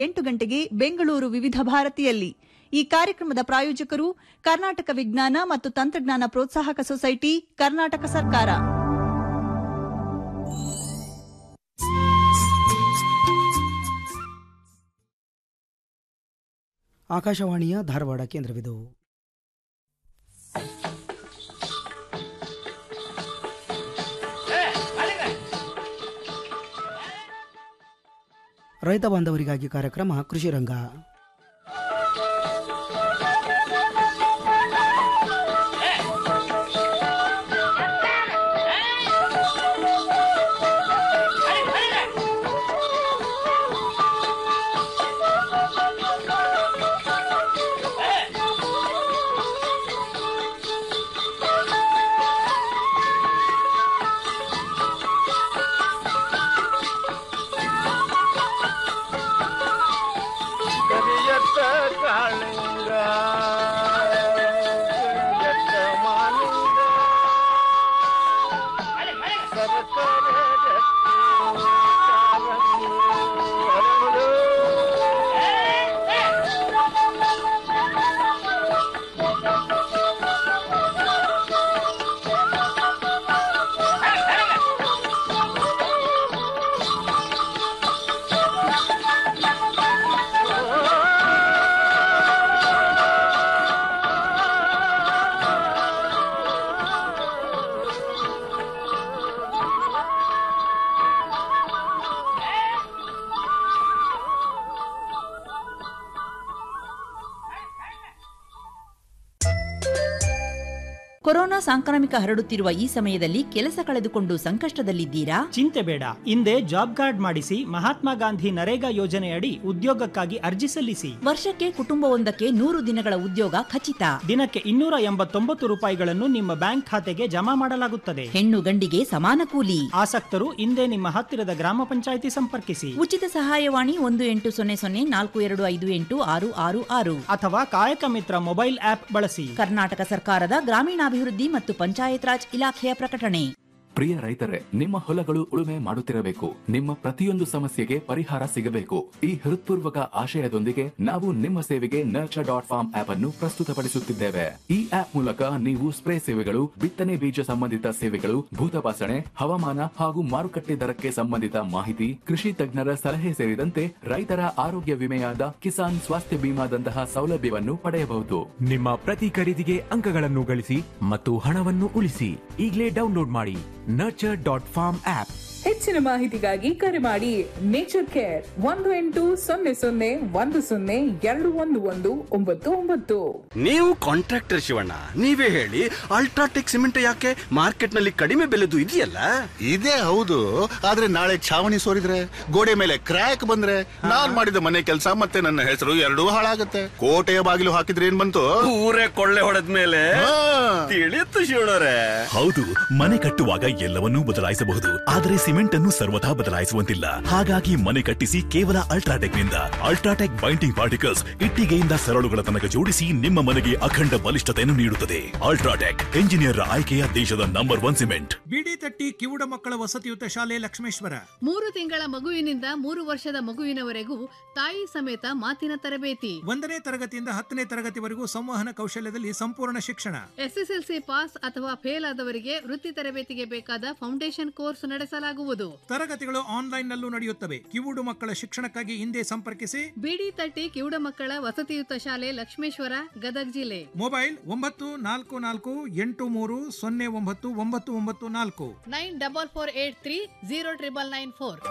ಎಂಟು ಗಂಟೆಗೆ ಬೆಂಗಳೂರು ವಿವಿಧ ಭಾರತಿಯಲ್ಲಿ ಈ ಕಾರ್ಯಕ್ರಮದ ಪ್ರಾಯೋಜಕರು ಕರ್ನಾಟಕ ವಿಜ್ಞಾನ ಮತ್ತು ತಂತ್ರಜ್ಞಾನ ಪ್ರೋತ್ಸಾಹಕ ಸೊಸೈಟಿ ಕರ್ನಾಟಕ ಸರ್ಕಾರ ಆಕಾಶವಾಣಿಯ ಧಾರವಾಡ ಕೇಂದ್ರವಿದು ರೈತ ಬಾಂಧವರಿಗಾಗಿ ಕಾರ್ಯಕ್ರಮ ಕೃಷಿ ರಂಗ ಕರಿಯತ್ತ ಕಾಳಿಂಗ ಕರಿಯತ್ತ ಮಾಲಿಂಗ ಸರಸರ ಗಟ್ಟಿ ಕಾಲಂಗಿ ಹರಳು. ಕೊರೋನಾ ಸಾಂಕ್ರಾಮಿಕ ಹರಡುತ್ತಿರುವ ಈ ಸಮಯದಲ್ಲಿ ಕೆಲಸ ಕಳೆದುಕೊಂಡು ಸಂಕಷ್ಟದಲ್ಲಿದ್ದೀರಾ ಚಿಂತೆ ಬೇಡ ಹಿಂದೆ ಜಾಬ್ ಕಾರ್ಡ್ ಮಾಡಿಸಿ ಮಹಾತ್ಮ ಗಾಂಧಿ ನರೇಗಾ ಯೋಜನೆಯಡಿ ಉದ್ಯೋಗಕ್ಕಾಗಿ ಅರ್ಜಿ ಸಲ್ಲಿಸಿ ವರ್ಷಕ್ಕೆ ಕುಟುಂಬವೊಂದಕ್ಕೆ ನೂರು ದಿನಗಳ ಉದ್ಯೋಗ ಖಚಿತ ದಿನಕ್ಕೆ ಇನ್ನೂರ ಎಂಬತ್ತೊಂಬತ್ತು ರೂಪಾಯಿಗಳನ್ನು ನಿಮ್ಮ ಬ್ಯಾಂಕ್ ಖಾತೆಗೆ ಜಮಾ ಮಾಡಲಾಗುತ್ತದೆ ಹೆಣ್ಣು ಗಂಡಿಗೆ ಸಮಾನ ಕೂಲಿ ಆಸಕ್ತರು ಹಿಂದೆ ನಿಮ್ಮ ಹತ್ತಿರದ ಗ್ರಾಮ ಪಂಚಾಯಿತಿ ಸಂಪರ್ಕಿಸಿ ಉಚಿತ ಸಹಾಯವಾಣಿ ಒಂದು ಎಂಟು ಸೊನ್ನೆ ಸೊನ್ನೆ ನಾಲ್ಕು ಎರಡು ಐದು ಎಂಟು ಆರು ಆರು ಆರು ಅಥವಾ ಕಾಯಕ ಮಿತ್ರ ಮೊಬೈಲ್ ಆಪ್ ಬಳಸಿ ಕರ್ನಾಟಕ ಸರ್ಕಾರದ ಗ್ರಾಮೀಣಾಭಿವೃದ್ಧಿ ಮತ್ತು ಪಂಚಾಯತ್ ರಾಜ್ ಇಲಾಖೆಯ ಪ್ರಕಟಣೆ ಪ್ರಿಯ ರೈತರೇ ನಿಮ್ಮ ಹೊಲಗಳು ಉಳುಮೆ ಮಾಡುತ್ತಿರಬೇಕು ನಿಮ್ಮ ಪ್ರತಿಯೊಂದು ಸಮಸ್ಯೆಗೆ ಪರಿಹಾರ ಸಿಗಬೇಕು ಈ ಹೃತ್ಪೂರ್ವಕ ಆಶಯದೊಂದಿಗೆ ನಾವು ನಿಮ್ಮ ಸೇವೆಗೆ ನರ್ಚರ್ ಡಾಟ್ ಫಾರ್ಮ್ ಆಪ್ ಅನ್ನು ಪ್ರಸ್ತುತಪಡಿಸುತ್ತಿದ್ದೇವೆ ಈ ಆಪ್ ಮೂಲಕ ನೀವು ಸ್ಪ್ರೇ ಸೇವೆಗಳು ಬಿತ್ತನೆ ಬೀಜ ಸಂಬಂಧಿತ ಸೇವೆಗಳು ಭೂತಪಾಸಣೆ ಹವಾಮಾನ ಹಾಗೂ ಮಾರುಕಟ್ಟೆ ದರಕ್ಕೆ ಸಂಬಂಧಿತ ಮಾಹಿತಿ ಕೃಷಿ ತಜ್ಞರ ಸಲಹೆ ಸೇರಿದಂತೆ ರೈತರ ಆರೋಗ್ಯ ವಿಮೆಯಾದ ಕಿಸಾನ್ ಸ್ವಾಸ್ಥ್ಯ ಬಿಮಾದಂತಹ ಸೌಲಭ್ಯವನ್ನು ಪಡೆಯಬಹುದು ನಿಮ್ಮ ಪ್ರತಿ ಖರೀದಿಗೆ ಅಂಕಗಳನ್ನು ಗಳಿಸಿ ಮತ್ತು ಹಣವನ್ನು ಉಳಿಸಿ ಈಗಲೇ ಡೌನ್ಲೋಡ್ ಮಾಡಿ ನರ್ಚರ್ ಡಾಟ್ ಫಾರ್ಮ್ ಆಪ್ ಹೆಚ್ಚಿನ ಮಾಹಿತಿಗಾಗಿ ಕರೆ ಮಾಡಿ ನೇಚರ್ ಕೇರ್ ಒಂದು ಎಂಟು ಸೊನ್ನೆ ಸೊನ್ನೆ ಒಂದು ಸೊನ್ನೆ ಎರಡು ಒಂದು ಒಂದು ಒಂಬತ್ತು ಒಂಬತ್ತು ನೀವು ಕಾಂಟ್ರಾಕ್ಟರ್ ಶಿವಣ್ಣ ನೀವೇ ಹೇಳಿ ಅಲ್ಟ್ರಾಟೆಕ್ ಸಿಮೆಂಟ್ ಯಾಕೆ ಮಾರ್ಕೆಟ್ ನಲ್ಲಿ ಕಡಿಮೆ ಬೆಲೆದು ಇದೆಯಲ್ಲ ಇದೇ ಹೌದು ಆದ್ರೆ ನಾಳೆ ಛಾವಣಿ ಸೋರಿದ್ರೆ ಗೋಡೆ ಮೇಲೆ ಕ್ರ್ಯಾಕ್ ಬಂದ್ರೆ ನಾನ್ ಮಾಡಿದ ಮನೆ ಕೆಲಸ ಮತ್ತೆ ನನ್ನ ಹೆಸರು ಎರಡೂ ಹಾಳಾಗತ್ತೆ ಕೋಟೆಯ ಬಾಗಿಲು ಹಾಕಿದ್ರೆ ಏನ್ ಬಂತು ಊರೇ ಕೊಳ್ಳೆ ಹೊಡೆದ ಮೇಲೆ ತಿಳಿಯುತ್ತು ಶಿವಣ್ಣರೇ ಹೌದು ಮನೆ ಕಟ್ಟುವಾಗ ಎಲ್ಲವನ್ನೂ ಬದಲಾಯಿಸಬಹುದು ಆದರೆ ಸಿಮೆಂಟ್ ಅನ್ನು ಸರ್ವಥಾ ಬದಲಾಯಿಸುವಂತಿಲ್ಲ ಹಾಗಾಗಿ ಮನೆ ಕಟ್ಟಿಸಿ ಕೇವಲ ಅಲ್ಟ್ರಾಟೆಕ್ ನಿಂದ ಅಲ್ಟ್ರಾಟೆಕ್ ಬೈಂಡಿಂಗ್ ಪಾರ್ಟಿಕಲ್ಸ್ ಇಟ್ಟಿಗೆಯಿಂದ ಸರಳುಗಳ ತನಕ ಜೋಡಿಸಿ ನಿಮ್ಮ ಮನೆಗೆ ಅಖಂಡ ಬಲಿಷ್ಠತೆಯನ್ನು ನೀಡುತ್ತದೆ ಅಲ್ಟ್ರಾಟೆಕ್ ಎಂಜಿನಿಯರ್ ಆಯ್ಕೆಯ ದೇಶದ ನಂಬರ್ ಒನ್ ಸಿಮೆಂಟ್ ಬಿಡಿ ತಟ್ಟಿ ಕಿವುಡ ಮಕ್ಕಳ ವಸತಿಯುತ ಶಾಲೆ ಲಕ್ಷ್ಮೇಶ್ವರ ಮೂರು ತಿಂಗಳ ಮಗುವಿನಿಂದ ಮೂರು ವರ್ಷದ ಮಗುವಿನವರೆಗೂ ತಾಯಿ ಸಮೇತ ಮಾತಿನ ತರಬೇತಿ ಒಂದನೇ ತರಗತಿಯಿಂದ ಹತ್ತನೇ ತರಗತಿವರೆಗೂ ಸಂವಹನ ಕೌಶಲ್ಯದಲ್ಲಿ ಸಂಪೂರ್ಣ ಶಿಕ್ಷಣ ಎಸ್ಎಸ್ಎಲ್ಸಿ ಪಾಸ್ ಅಥವಾ ಫೇಲ್ ಆದವರಿಗೆ ವೃತ್ತಿ ತರಬೇತಿಗೆ ಬೇಕಾದ ಫೌಂಡೇಶನ್ ಕೋರ್ಸ್ ನಡೆಸಲಾಗುವುದು ತರಗತಿಗಳು ಆನ್ಲೈನ್ ನಲ್ಲೂ ನಡೆಯುತ್ತವೆ ಕಿವುಡು ಮಕ್ಕಳ ಶಿಕ್ಷಣಕ್ಕಾಗಿ ಹಿಂದೆ ಸಂಪರ್ಕಿಸಿ ಬಿಡಿ ತಟ್ಟಿ ಕಿವುಡ ಮಕ್ಕಳ ವಸತಿಯುತ ಶಾಲೆ ಲಕ್ಷ್ಮೇಶ್ವರ ಗದಗ್ ಜಿಲ್ಲೆ ಮೊಬೈಲ್ ಒಂಬತ್ತು ನಾಲ್ಕು ನಾಲ್ಕು ಎಂಟು ಮೂರು ಸೊನ್ನೆ ಒಂಬತ್ತು ಒಂಬತ್ತು ಒಂಬತ್ತು ನಾಲ್ಕು nine double four eight three zero triple nine four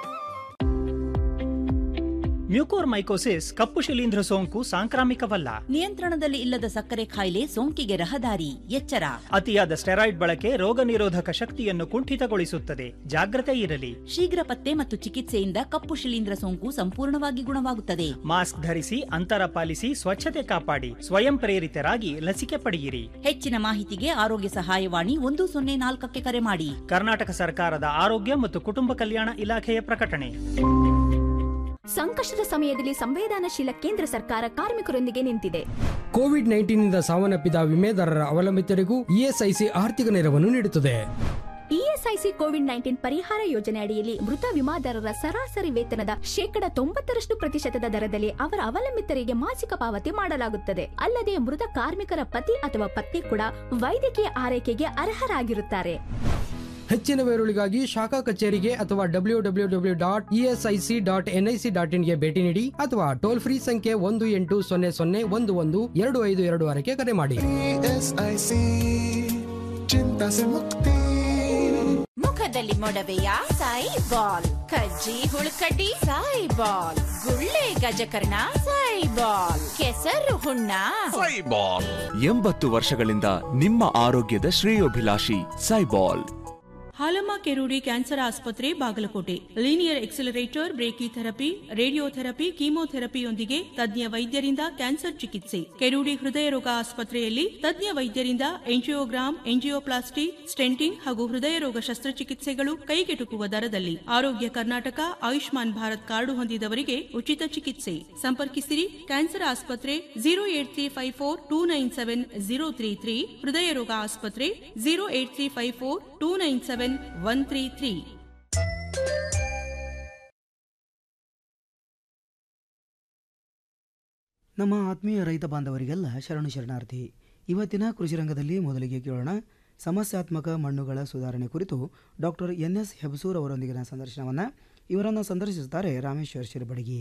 mucormycosis ಕಪ್ಪು ಶಿಲೀಂಧ್ರ ಸೋಂಕು ಸಾಂಕ್ರಾಮಿಕವಲ್ಲ ನಿಯಂತ್ರಣದಲ್ಲಿ ಇಲ್ಲದ ಸಕ್ಕರೆ ಕಾಯಿಲೆ ಸೋಂಕಿಗೆ ರಹದಾರಿ ಎಚ್ಚರ ಅತಿಯಾದ ಸ್ಟೆರಾಯ್ಡ್ ಬಳಕೆ ರೋಗ ನಿರೋಧಕ ಶಕ್ತಿಯನ್ನು ಕುಂಠಿತಗೊಳಿಸುತ್ತದೆ ಜಾಗ್ರತೆ ಇರಲಿ ಶೀಘ್ರ ಪತ್ತೆ ಮತ್ತು ಚಿಕಿತ್ಸೆಯಿಂದ ಕಪ್ಪು ಶಿಲೀಂಧ್ರ ಸೋಂಕು ಸಂಪೂರ್ಣವಾಗಿ ಗುಣವಾಗುತ್ತದೆ ಮಾಸ್ಕ್ ಧರಿಸಿ ಅಂತರ ಪಾಲಿಸಿ ಸ್ವಚ್ಛತೆ ಕಾಪಾಡಿ ಸ್ವಯಂ ಪ್ರೇರಿತರಾಗಿ ಲಸಿಕೆ ಪಡೆಯಿರಿ ಹೆಚ್ಚಿನ ಮಾಹಿತಿಗೆ ಆರೋಗ್ಯ ಸಹಾಯವಾಣಿ ಒಂದು ಸೊನ್ನೆ ನಾಲ್ಕಕ್ಕೆ ಕರೆ ಮಾಡಿ ಕರ್ನಾಟಕ ಸರ್ಕಾರದ ಆರೋಗ್ಯ ಮತ್ತು ಕುಟುಂಬ ಕಲ್ಯಾಣ ಇಲಾಖೆಯ ಪ್ರಕಟಣೆ ಸಂಕಷ್ಟದ ಸಮಯದಲ್ಲಿ ಸಂವೇದನಾಶೀಲ ಕೇಂದ್ರ ಸರ್ಕಾರ ಕಾರ್ಮಿಕರೊಂದಿಗೆ ನಿಂತಿದೆ ಕೋವಿಡ್ ನೈನ್ಟೀನ್ನಿಂದ ಸಾವನ್ನಪ್ಪಿದ ವಿಮೆದಾರರ ಅವಲಂಬಿತರಿಗೂ ಇಎಸ್ಐಸಿ ಆರ್ಥಿಕ ನೆರವನ್ನು ನೀಡುತ್ತದೆ ಇಎಸ್ಐ ಇಎಸ್ಐಸಿ ಕೋವಿಡ್ ನೈನ್ಟೀನ್ ಪರಿಹಾರ ಯೋಜನೆ ಅಡಿಯಲ್ಲಿ ಮೃತ ವಿಮಾದಾರರ ಸರಾಸರಿ ವೇತನದ ಶೇಕಡ ತೊಂಬತ್ತರಷ್ಟು ಪ್ರತಿಶತದ ದರದಲ್ಲಿ ಅವರ ಅವಲಂಬಿತರಿಗೆ ಮಾಸಿಕ ಪಾವತಿ ಮಾಡಲಾಗುತ್ತದೆ ಅಲ್ಲದೆ ಮೃತ ಕಾರ್ಮಿಕರ ಪತಿ ಅಥವಾ ಪತ್ನಿ ಕೂಡ ವೈದ್ಯಕೀಯ ಆರೈಕೆಗೆ ಅರ್ಹರಾಗಿರುತ್ತಾರೆ ಹೆಚ್ಚಿನ ವಿವರಗಳಿಗಾಗಿ ಶಾಖಾ ಕಚೇರಿಗೆ ಅಥವಾ W W W dot ESIC dot NIC dot ಇನ್ಗೆ ಭೇಟಿ ನೀಡಿ ಅಥವಾ ಟೋಲ್ ಫ್ರೀ ಸಂಖ್ಯೆ ಒಂದು ಎಂಟು ಸೊನ್ನೆ ಸೊನ್ನೆ ಒಂದು ಒಂದು ಎರಡು ಐದು ಎರಡು ಆರಕ್ಕೆ ಕರೆ ಮಾಡಿ ಎಸ್ಐಸಿ ಚಿಂತಾ ಸೆ ಮುಕ್ತಿ ಮುಖದಲ್ಲಿ ಮೊಡವೆಯ ಸಾಯಿ ಬಾಲ್ ಕಜ್ಜಿ ಹುಳುಕಡ್ಡಿ ಸಾಯಿ ಬಾಲ್ ಗುಳ್ಳೆ ಗಜಕರ್ಣ ಸಾಯಿ ಬಾಲ್ ಕೆಸರು ಹುಣ್ಣ ಸೈಬಾಲ್ ಎಂಬತ್ತು ವರ್ಷಗಳಿಂದ ನಿಮ್ಮ ಆರೋಗ್ಯದ ಶ್ರೇಯೋಭಿಲಾಷಿ ಸೈಬಾಲ್ ಹಾಲಮ್ಮ ಕೆರೂಡಿ ಕ್ಯಾನ್ಸರ್ ಆಸ್ಪತ್ರೆ Bagalkote linear accelerator brachy therapy radiotherapy ಕೀಮೋಥೆರಪಿಯೊಂದಿಗೆ ತಜ್ಞ ವೈದ್ಯರಿಂದ ಕ್ಯಾನ್ಸರ್ ಚಿಕಿತ್ಸೆ ಕೆರೂಡಿ ಹೃದಯ ರೋಗ ಆಸ್ಪತ್ರೆಯಲ್ಲಿ ತಜ್ಞ ವೈದ್ಯರಿಂದ ಎಂಜಿಯೋಗ್ರಾಮ್ ಎಂಜಿಯೋಪ್ಲಾಸ್ಟಿ ಸ್ಟೆಂಟಿಂಗ್ ಹಾಗೂ ಹೃದಯ ರೋಗ ಶಸ್ತ್ರಚಿಕಿತ್ಸೆಗಳು ಕೈಗೆಟುಕುವ ದರದಲ್ಲಿ ಆರೋಗ್ಯ ಕರ್ನಾಟಕ ಆಯುಷ್ಮಾನ್ ಭಾರತ್ ಕಾರ್ಡು ಹೊಂದಿದವರಿಗೆ ಉಚಿತ ಚಿಕಿತ್ಸೆ ಸಂಪರ್ಕಿಸಿರಿ ಕ್ಯಾನ್ಸರ್ ಆಸ್ಪತ್ರೆ zero eight three five four two nine seven zero three three ಹೃದಯ ರೋಗ ಆಸ್ಪತ್ರೆ zero eight three five four two nine seven one three three ನಮ್ಮ ಆತ್ಮೀಯ ರೈತ ಬಾಂಧವರಿಗೆಲ್ಲ ಶರಣು ಶರಣಾರ್ಥಿ ಇವತ್ತಿನ ಕೃಷಿ ರಂಗದಲ್ಲಿ ಮೊದಲಿಗೆ ಕೇಳೋಣ ಸಮಸ್ಯಾತ್ಮಕ ಮಣ್ಣುಗಳ ಸುಧಾರಣೆ ಕುರಿತು ಡಾಕ್ಟರ್ ಎನ್ ಎಸ್ ಹೆಬಸೂರ್ ಅವರೊಂದಿಗಿನ ಸಂದರ್ಶನವನ್ನು ಇವರನ್ನು ಸಂದರ್ಶಿಸುತ್ತಾರೆ Rameshwar Shirabadagi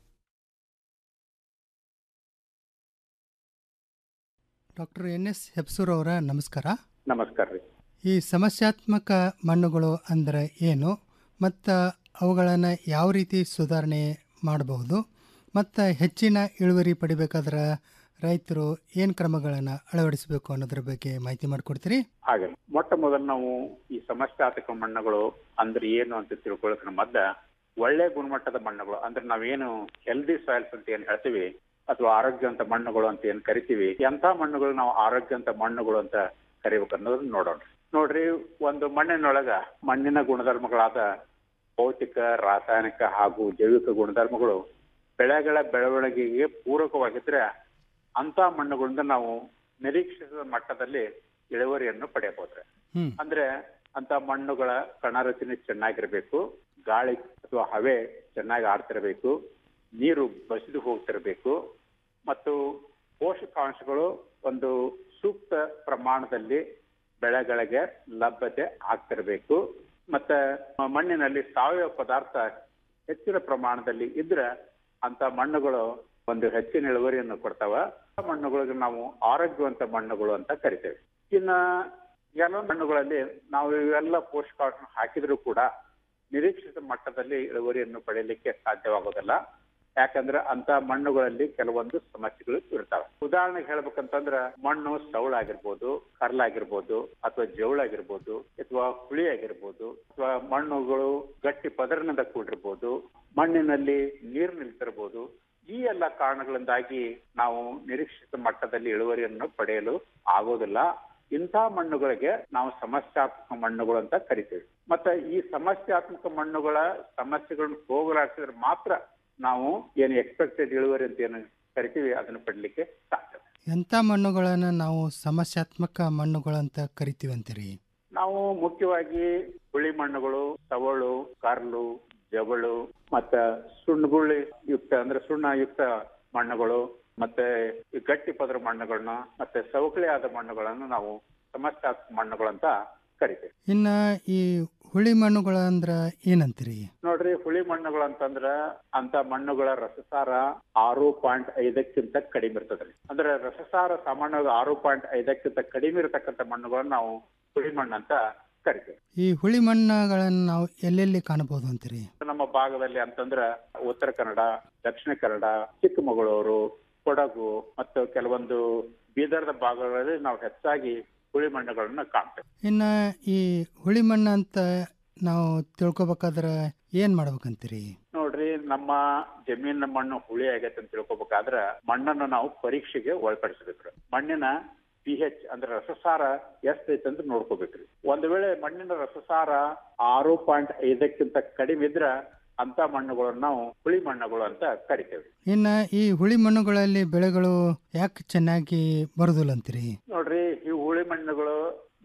doctor N S Hebsur ಅವರ ನಮಸ್ಕಾರ ನಮಸ್ಕಾರ ರೀ ಈ ಸಮಸ್ಯಾತ್ಮಕ ಮಣ್ಣುಗಳು ಅಂದರೆ ಏನು ಮತ್ತು ಅವುಗಳನ್ನು ಯಾವ ರೀತಿ ಸುಧಾರಣೆ ಮಾಡಬಹುದು ಮತ್ತು ಹೆಚ್ಚಿನ ಇಳುವರಿ ಪಡಿಬೇಕಾದ್ರೆ ರೈತರು ಏನು ಕ್ರಮಗಳನ್ನು ಅಳವಡಿಸಬೇಕು ಅನ್ನೋದ್ರ ಬಗ್ಗೆ ಮಾಹಿತಿ ಮಾಡಿಕೊಡ್ತೀರಿ ಹಾಗೆ ಮೊಟ್ಟ ಮೊದಲು ನಾವು ಈ ಸಮಸ್ಯಾತ್ಮಕ ಮಣ್ಣುಗಳು ಅಂದ್ರೆ ಏನು ಅಂತ ತಿಳ್ಕೊಳ್ಳೋಕೆ ಮೊದ್ಲ ಒಳ್ಳೆ ಗುಣಮಟ್ಟದ ಮಣ್ಣುಗಳು ಅಂದ್ರೆ ನಾವೇನು ಹೆಲ್ದಿ ಸಾಯಿಲ್ಸ್ ಅಂತ ಏನ್ ಹೇಳ್ತೀವಿ ಅಥವಾ ಆರೋಗ್ಯವಂತ ಮಣ್ಣುಗಳು ಅಂತ ಏನ್ ಕರಿತೀವಿ ಎಂತ ಮಣ್ಣುಗಳು ನಾವು ಆರೋಗ್ಯವಂತ ಮಣ್ಣುಗಳು ಅಂತ ಕರಿಬೇಕು ಅನ್ನೋದನ್ನ ನೋಡೋಣ ನೋಡ್ರಿ ಒಂದು ಮಣ್ಣಿನೊಳಗ ಮಣ್ಣಿನ ಗುಣಧರ್ಮಗಳಾದ ಭೌತಿಕ ರಾಸಾಯನಿಕ ಹಾಗೂ ಜೈವಿಕ ಗುಣಧರ್ಮಗಳು ಬೆಳೆಗಳ ಬೆಳವಣಿಗೆಗೆ ಪೂರಕವಾಗಿದ್ರೆ ಅಂತ ಮಣ್ಣುಗಳಿಂದ ನಾವು ನಿರೀಕ್ಷಿಸಿದ ಮಟ್ಟದಲ್ಲಿ ಇಳುವರಿಯನ್ನು ಪಡೆಯಬಹುದ್ರೆ ಅಂದ್ರೆ ಅಂತ ಮಣ್ಣುಗಳ ಕಣರಚನೆ ಚೆನ್ನಾಗಿರ್ಬೇಕು ಗಾಳಿ ಅಥವಾ ಹವೆ ಚೆನ್ನಾಗಿ ಆಡ್ತಿರ್ಬೇಕು ನೀರು ಬಸಿದು ಹೋಗ್ತಿರ್ಬೇಕು ಮತ್ತು ಪೋಷಕಾಂಶಗಳು ಒಂದು ಸೂಕ್ತ ಪ್ರಮಾಣದಲ್ಲಿ ಬೆಳೆಗಳಿಗೆ ಲಭ್ಯತೆ ಆಗ್ತಿರ್ಬೇಕು ಮತ್ತೆ ಮಣ್ಣಿನಲ್ಲಿ ಸಾವಯವ ಪದಾರ್ಥ ಹೆಚ್ಚಿನ ಪ್ರಮಾಣದಲ್ಲಿ ಇದ್ರೆ ಅಂತ ಮಣ್ಣುಗಳು ಒಂದು ಹೆಚ್ಚಿನ ಇಳುವರಿಯನ್ನು ಕೊಡ್ತಾವ ಆ ಮಣ್ಣುಗಳಿಗೆ ನಾವು ಆರೋಗ್ಯವಂತ ಮಣ್ಣುಗಳು ಅಂತ ಕರಿತೇವೆ ಇನ್ನ ಕೆಲವು ಮಣ್ಣುಗಳಲ್ಲಿ ನಾವು ಇವೆಲ್ಲ ಪೋಷಕಾಂಶ ಹಾಕಿದ್ರು ಕೂಡ ನಿರೀಕ್ಷಿತ ಮಟ್ಟದಲ್ಲಿ ಇಳುವರಿಯನ್ನು ಪಡೆಯಲಿಕ್ಕೆ ಸಾಧ್ಯವಾಗೋದಿಲ್ಲ ಯಾಕಂದ್ರೆ ಅಂತ ಮಣ್ಣುಗಳಲ್ಲಿ ಕೆಲವೊಂದು ಸಮಸ್ಯೆಗಳು ಇರ್ತಾವೆ ಉದಾಹರಣೆಗೆ ಹೇಳ್ಬೇಕಂತಂದ್ರ ಮಣ್ಣು ಸೌಳಾಗಿರ್ಬೋದು ಕರ್ಲಾಗಿರ್ಬೋದು ಅಥವಾ ಜೌಳಾಗಿರ್ಬೋದು ಅಥವಾ ಹುಳಿ ಆಗಿರ್ಬೋದು ಅಥವಾ ಮಣ್ಣುಗಳು ಗಟ್ಟಿ ಪದರಿನಿಂದ ಕೂಡಿರ್ಬೋದು ಮಣ್ಣಿನಲ್ಲಿ ನೀರು ನಿಲ್ತಿರ್ಬೋದು ಈ ಎಲ್ಲ ಕಾರಣಗಳಿಂದಾಗಿ ನಾವು ನಿರೀಕ್ಷಿತ ಮಟ್ಟದಲ್ಲಿ ಇಳುವರಿಯನ್ನು ಪಡೆಯಲು ಆಗೋದಿಲ್ಲ ಇಂಥ ಮಣ್ಣುಗಳಿಗೆ ನಾವು ಸಮಸ್ಯಾತ್ಮಕ ಮಣ್ಣುಗಳು ಅಂತ ಕರಿತೀವಿ ಮತ್ತೆ ಈ ಸಮಸ್ಯಾತ್ಮಕ ಮಣ್ಣುಗಳ ಸಮಸ್ಯೆಗಳನ್ನು ಹೋಗಲಾಡಿಸಿದ್ರೆ ಮಾತ್ರ ನಾವು ಏನು ಎಕ್ಸ್ಪೆಕ್ಟೆಡ್ ಇಳುವರಿ ಅಂತ ಏನು ಕರಿತೀವಿ ಅದನ್ನು ಪಡಲಿಕ್ಕೆ ಸಾಧ್ಯ ಎಂಥ ಮಣ್ಣುಗಳನ್ನು ನಾವು ಸಮಸ್ಯಾತ್ಮಕ ಮಣ್ಣುಗಳು ಅಂತ ಕರಿತೀವಿ ಅಂತೀರಿ ನಾವು ಮುಖ್ಯವಾಗಿ ಹುಳಿ ಮಣ್ಣುಗಳು ಸವಳು ಕಾರ್ಲು ಜವಳು ಮತ್ತ ಸುಣ್ಣಗುಳಿ ಯುಕ್ತ ಅಂದ್ರೆ ಸುಣ್ಣ ಯುಕ್ತ ಮಣ್ಣುಗಳು ಮತ್ತೆ ಈ ಗಟ್ಟಿ ಪದರ ಮಣ್ಣುಗಳನ್ನ ಮತ್ತೆ ಸವಕಳಿ ಆದ ಮಣ್ಣುಗಳನ್ನು ನಾವು ಸಮಸ್ಯಾತ್ಮಕ ಮಣ್ಣುಗಳು ಅಂತ ಕರಿತೀವಿ ಇನ್ನು ಈ ಹುಳಿ ಮಣ್ಣುಗಳು ಅಂದ್ರೆ ಏನಂತೀರಿ ನೋಡ್ರಿ ಹುಳಿ ಮಣ್ಣುಗಳು ಅಂತಂದ್ರ ಅಂತ ಮಣ್ಣುಗಳ ರಸಸಾರ ಆರು ಪಾಯಿಂಟ್ ಐದಕ್ಕಿಂತ ಕಡಿಮೆ ಇರ್ತದ್ರಿ ಅಂದ್ರೆ ರಸಸಾರ ಸಾಮಾನ್ಯವಾಗಿ ಆರು ಪಾಯಿಂಟ್ ಐದಕ್ಕಿಂತ ಕಡಿಮೆ ಇರತಕ್ಕಂತ ಮಣ್ಣುಗಳನ್ನ ನಾವು ಹುಳಿ ಮಣ್ಣು ಅಂತ ಕರಿತೀವಿ ಈ ಹುಳಿ ಮಣ್ಣುಗಳನ್ನು ನಾವು ಎಲ್ಲೆಲ್ಲಿ ಕಾಣಬಹುದು ಅಂತೀರಿ ನಮ್ಮ ಭಾಗದಲ್ಲಿ ಅಂತಂದ್ರ ಉತ್ತರ ಕನ್ನಡ ದಕ್ಷಿಣ ಕನ್ನಡ ಚಿಕ್ಕಮಗಳೂರು ಕೊಡಗು ಮತ್ತು ಕೆಲವೊಂದು ಬೀದರ್ದ ಭಾಗಗಳಲ್ಲಿ ನಾವು ಹೆಚ್ಚಾಗಿ ಹುಳಿ ಮಣ್ಣುಗಳನ್ನ ಕಾಣ್ತೇವೆ ಇನ್ನು ಈ ಹುಳಿ ಮಣ್ಣು ಅಂತ ನಾವು ತಿಳ್ಕೊಬೇಕಾದ್ರೆ ಏನು ಮಾಡ್ಬೇಕಂತೀರಿ ನೋಡ್ರಿ ನಮ್ಮ ಜಮೀನಿನ ಮಣ್ಣು ಹುಳಿ ಆಗೈತೆ ಅಂತ ತಿಳ್ಕೊಬೇಕಾದ್ರ ಮಣ್ಣನ್ನು ನಾವು ಪರೀಕ್ಷೆಗೆ ಒಳಪಡಿಸಬೇಕ್ರಿ ಮಣ್ಣಿನ ಪಿ ಎಚ್ ಅಂದ್ರೆ ರಸಸಾರ ಎಷ್ಟೈತೆ ಅಂತ ನೋಡ್ಕೋಬೇಕ್ರಿ ಒಂದ್ ವೇಳೆ ಮಣ್ಣಿನ ರಸಸಾರ ಆರು ಪಾಯಿಂಟ್ ಐದಕ್ಕಿಂತ ಕಡಿಮೆ ಇದ್ರ ಅಂತ ಮಣ್ಣುಗಳನ್ನು ನಾವು ಹುಳಿ ಮಣ್ಣುಗಳು ಅಂತ ಕರಿತೇವೆ ಇನ್ನು ಈ ಹುಳಿ ಮಣ್ಣುಗಳಲ್ಲಿ ಬೆಳೆಗಳು ಯಾಕೆ ಚೆನ್ನಾಗಿ ಬರೋದಿಲ್ಲ ಅಂತೀರಿ ನೋಡ್ರಿ ಈ ಹುಳಿ ಮಣ್ಣುಗಳು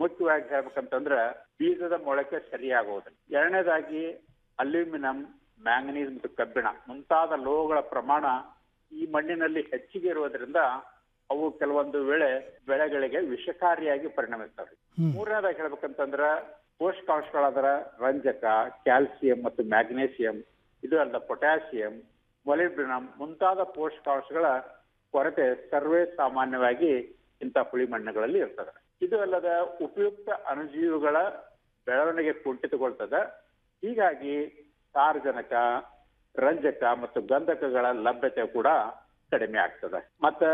ಮುಖ್ಯವಾಗಿ ಹೇಳ್ಬೇಕಂತಂದ್ರ ಬೀಜದ ಮೊಳಕೆ ಸರಿಯಾಗುವುದಿಲ್ಲ ಎರಡನೇದಾಗಿ ಅಲ್ಯೂಮಿನಿಯಂ ಮ್ಯಾಂಗನೀಸ್ ಮತ್ತು ಕಬ್ಬಿಣ ಮುಂತಾದ ಲೋಹಗಳ ಪ್ರಮಾಣ ಈ ಮಣ್ಣಿನಲ್ಲಿ ಹೆಚ್ಚಿಗೆ ಇರುವುದರಿಂದ ಅವು ಕೆಲವೊಂದು ವೇಳೆ ಬೆಳೆಗಳಿಗೆ ವಿಷಕಾರಿಯಾಗಿ ಪರಿಣಮಿಸ್ತವೆ ಮೂರನೇದಾಗಿ ಹೇಳ್ಬೇಕಂತಂದ್ರ ಪೋಷಕಾಂಶಗಳಾದ ರಂಜಕ ಕ್ಯಾಲ್ಸಿಯಂ ಮತ್ತು ಮ್ಯಾಗ್ನೇಸಿಯಂ ಇದು ಅಲ್ಲದ ಪೊಟ್ಯಾಸಿಯಂ ಮೊಲಿಬ್ಡಿನಮ್ ಮುಂತಾದ ಪೋಷಕಾಂಶಗಳ ಕೊರತೆ ಸರ್ವೇ ಸಾಮಾನ್ಯವಾಗಿ ಇಂಥ ಹುಳಿ ಮಣ್ಣುಗಳಲ್ಲಿ ಇರ್ತದೆ ಇದು ಅಲ್ಲದ ಉಪಯುಕ್ತ ಅಣುಜೀವಿಗಳ ಬೆಳವಣಿಗೆ ಕುಂಠಿತಗೊಳ್ತದೆ ಹೀಗಾಗಿ ಸಾರಜನಕ ರಂಜಕ ಮತ್ತು ಗಂಧಕಗಳ ಲಭ್ಯತೆ ಕೂಡ ಕಡಿಮೆ ಆಗ್ತದೆ ಮತ್ತ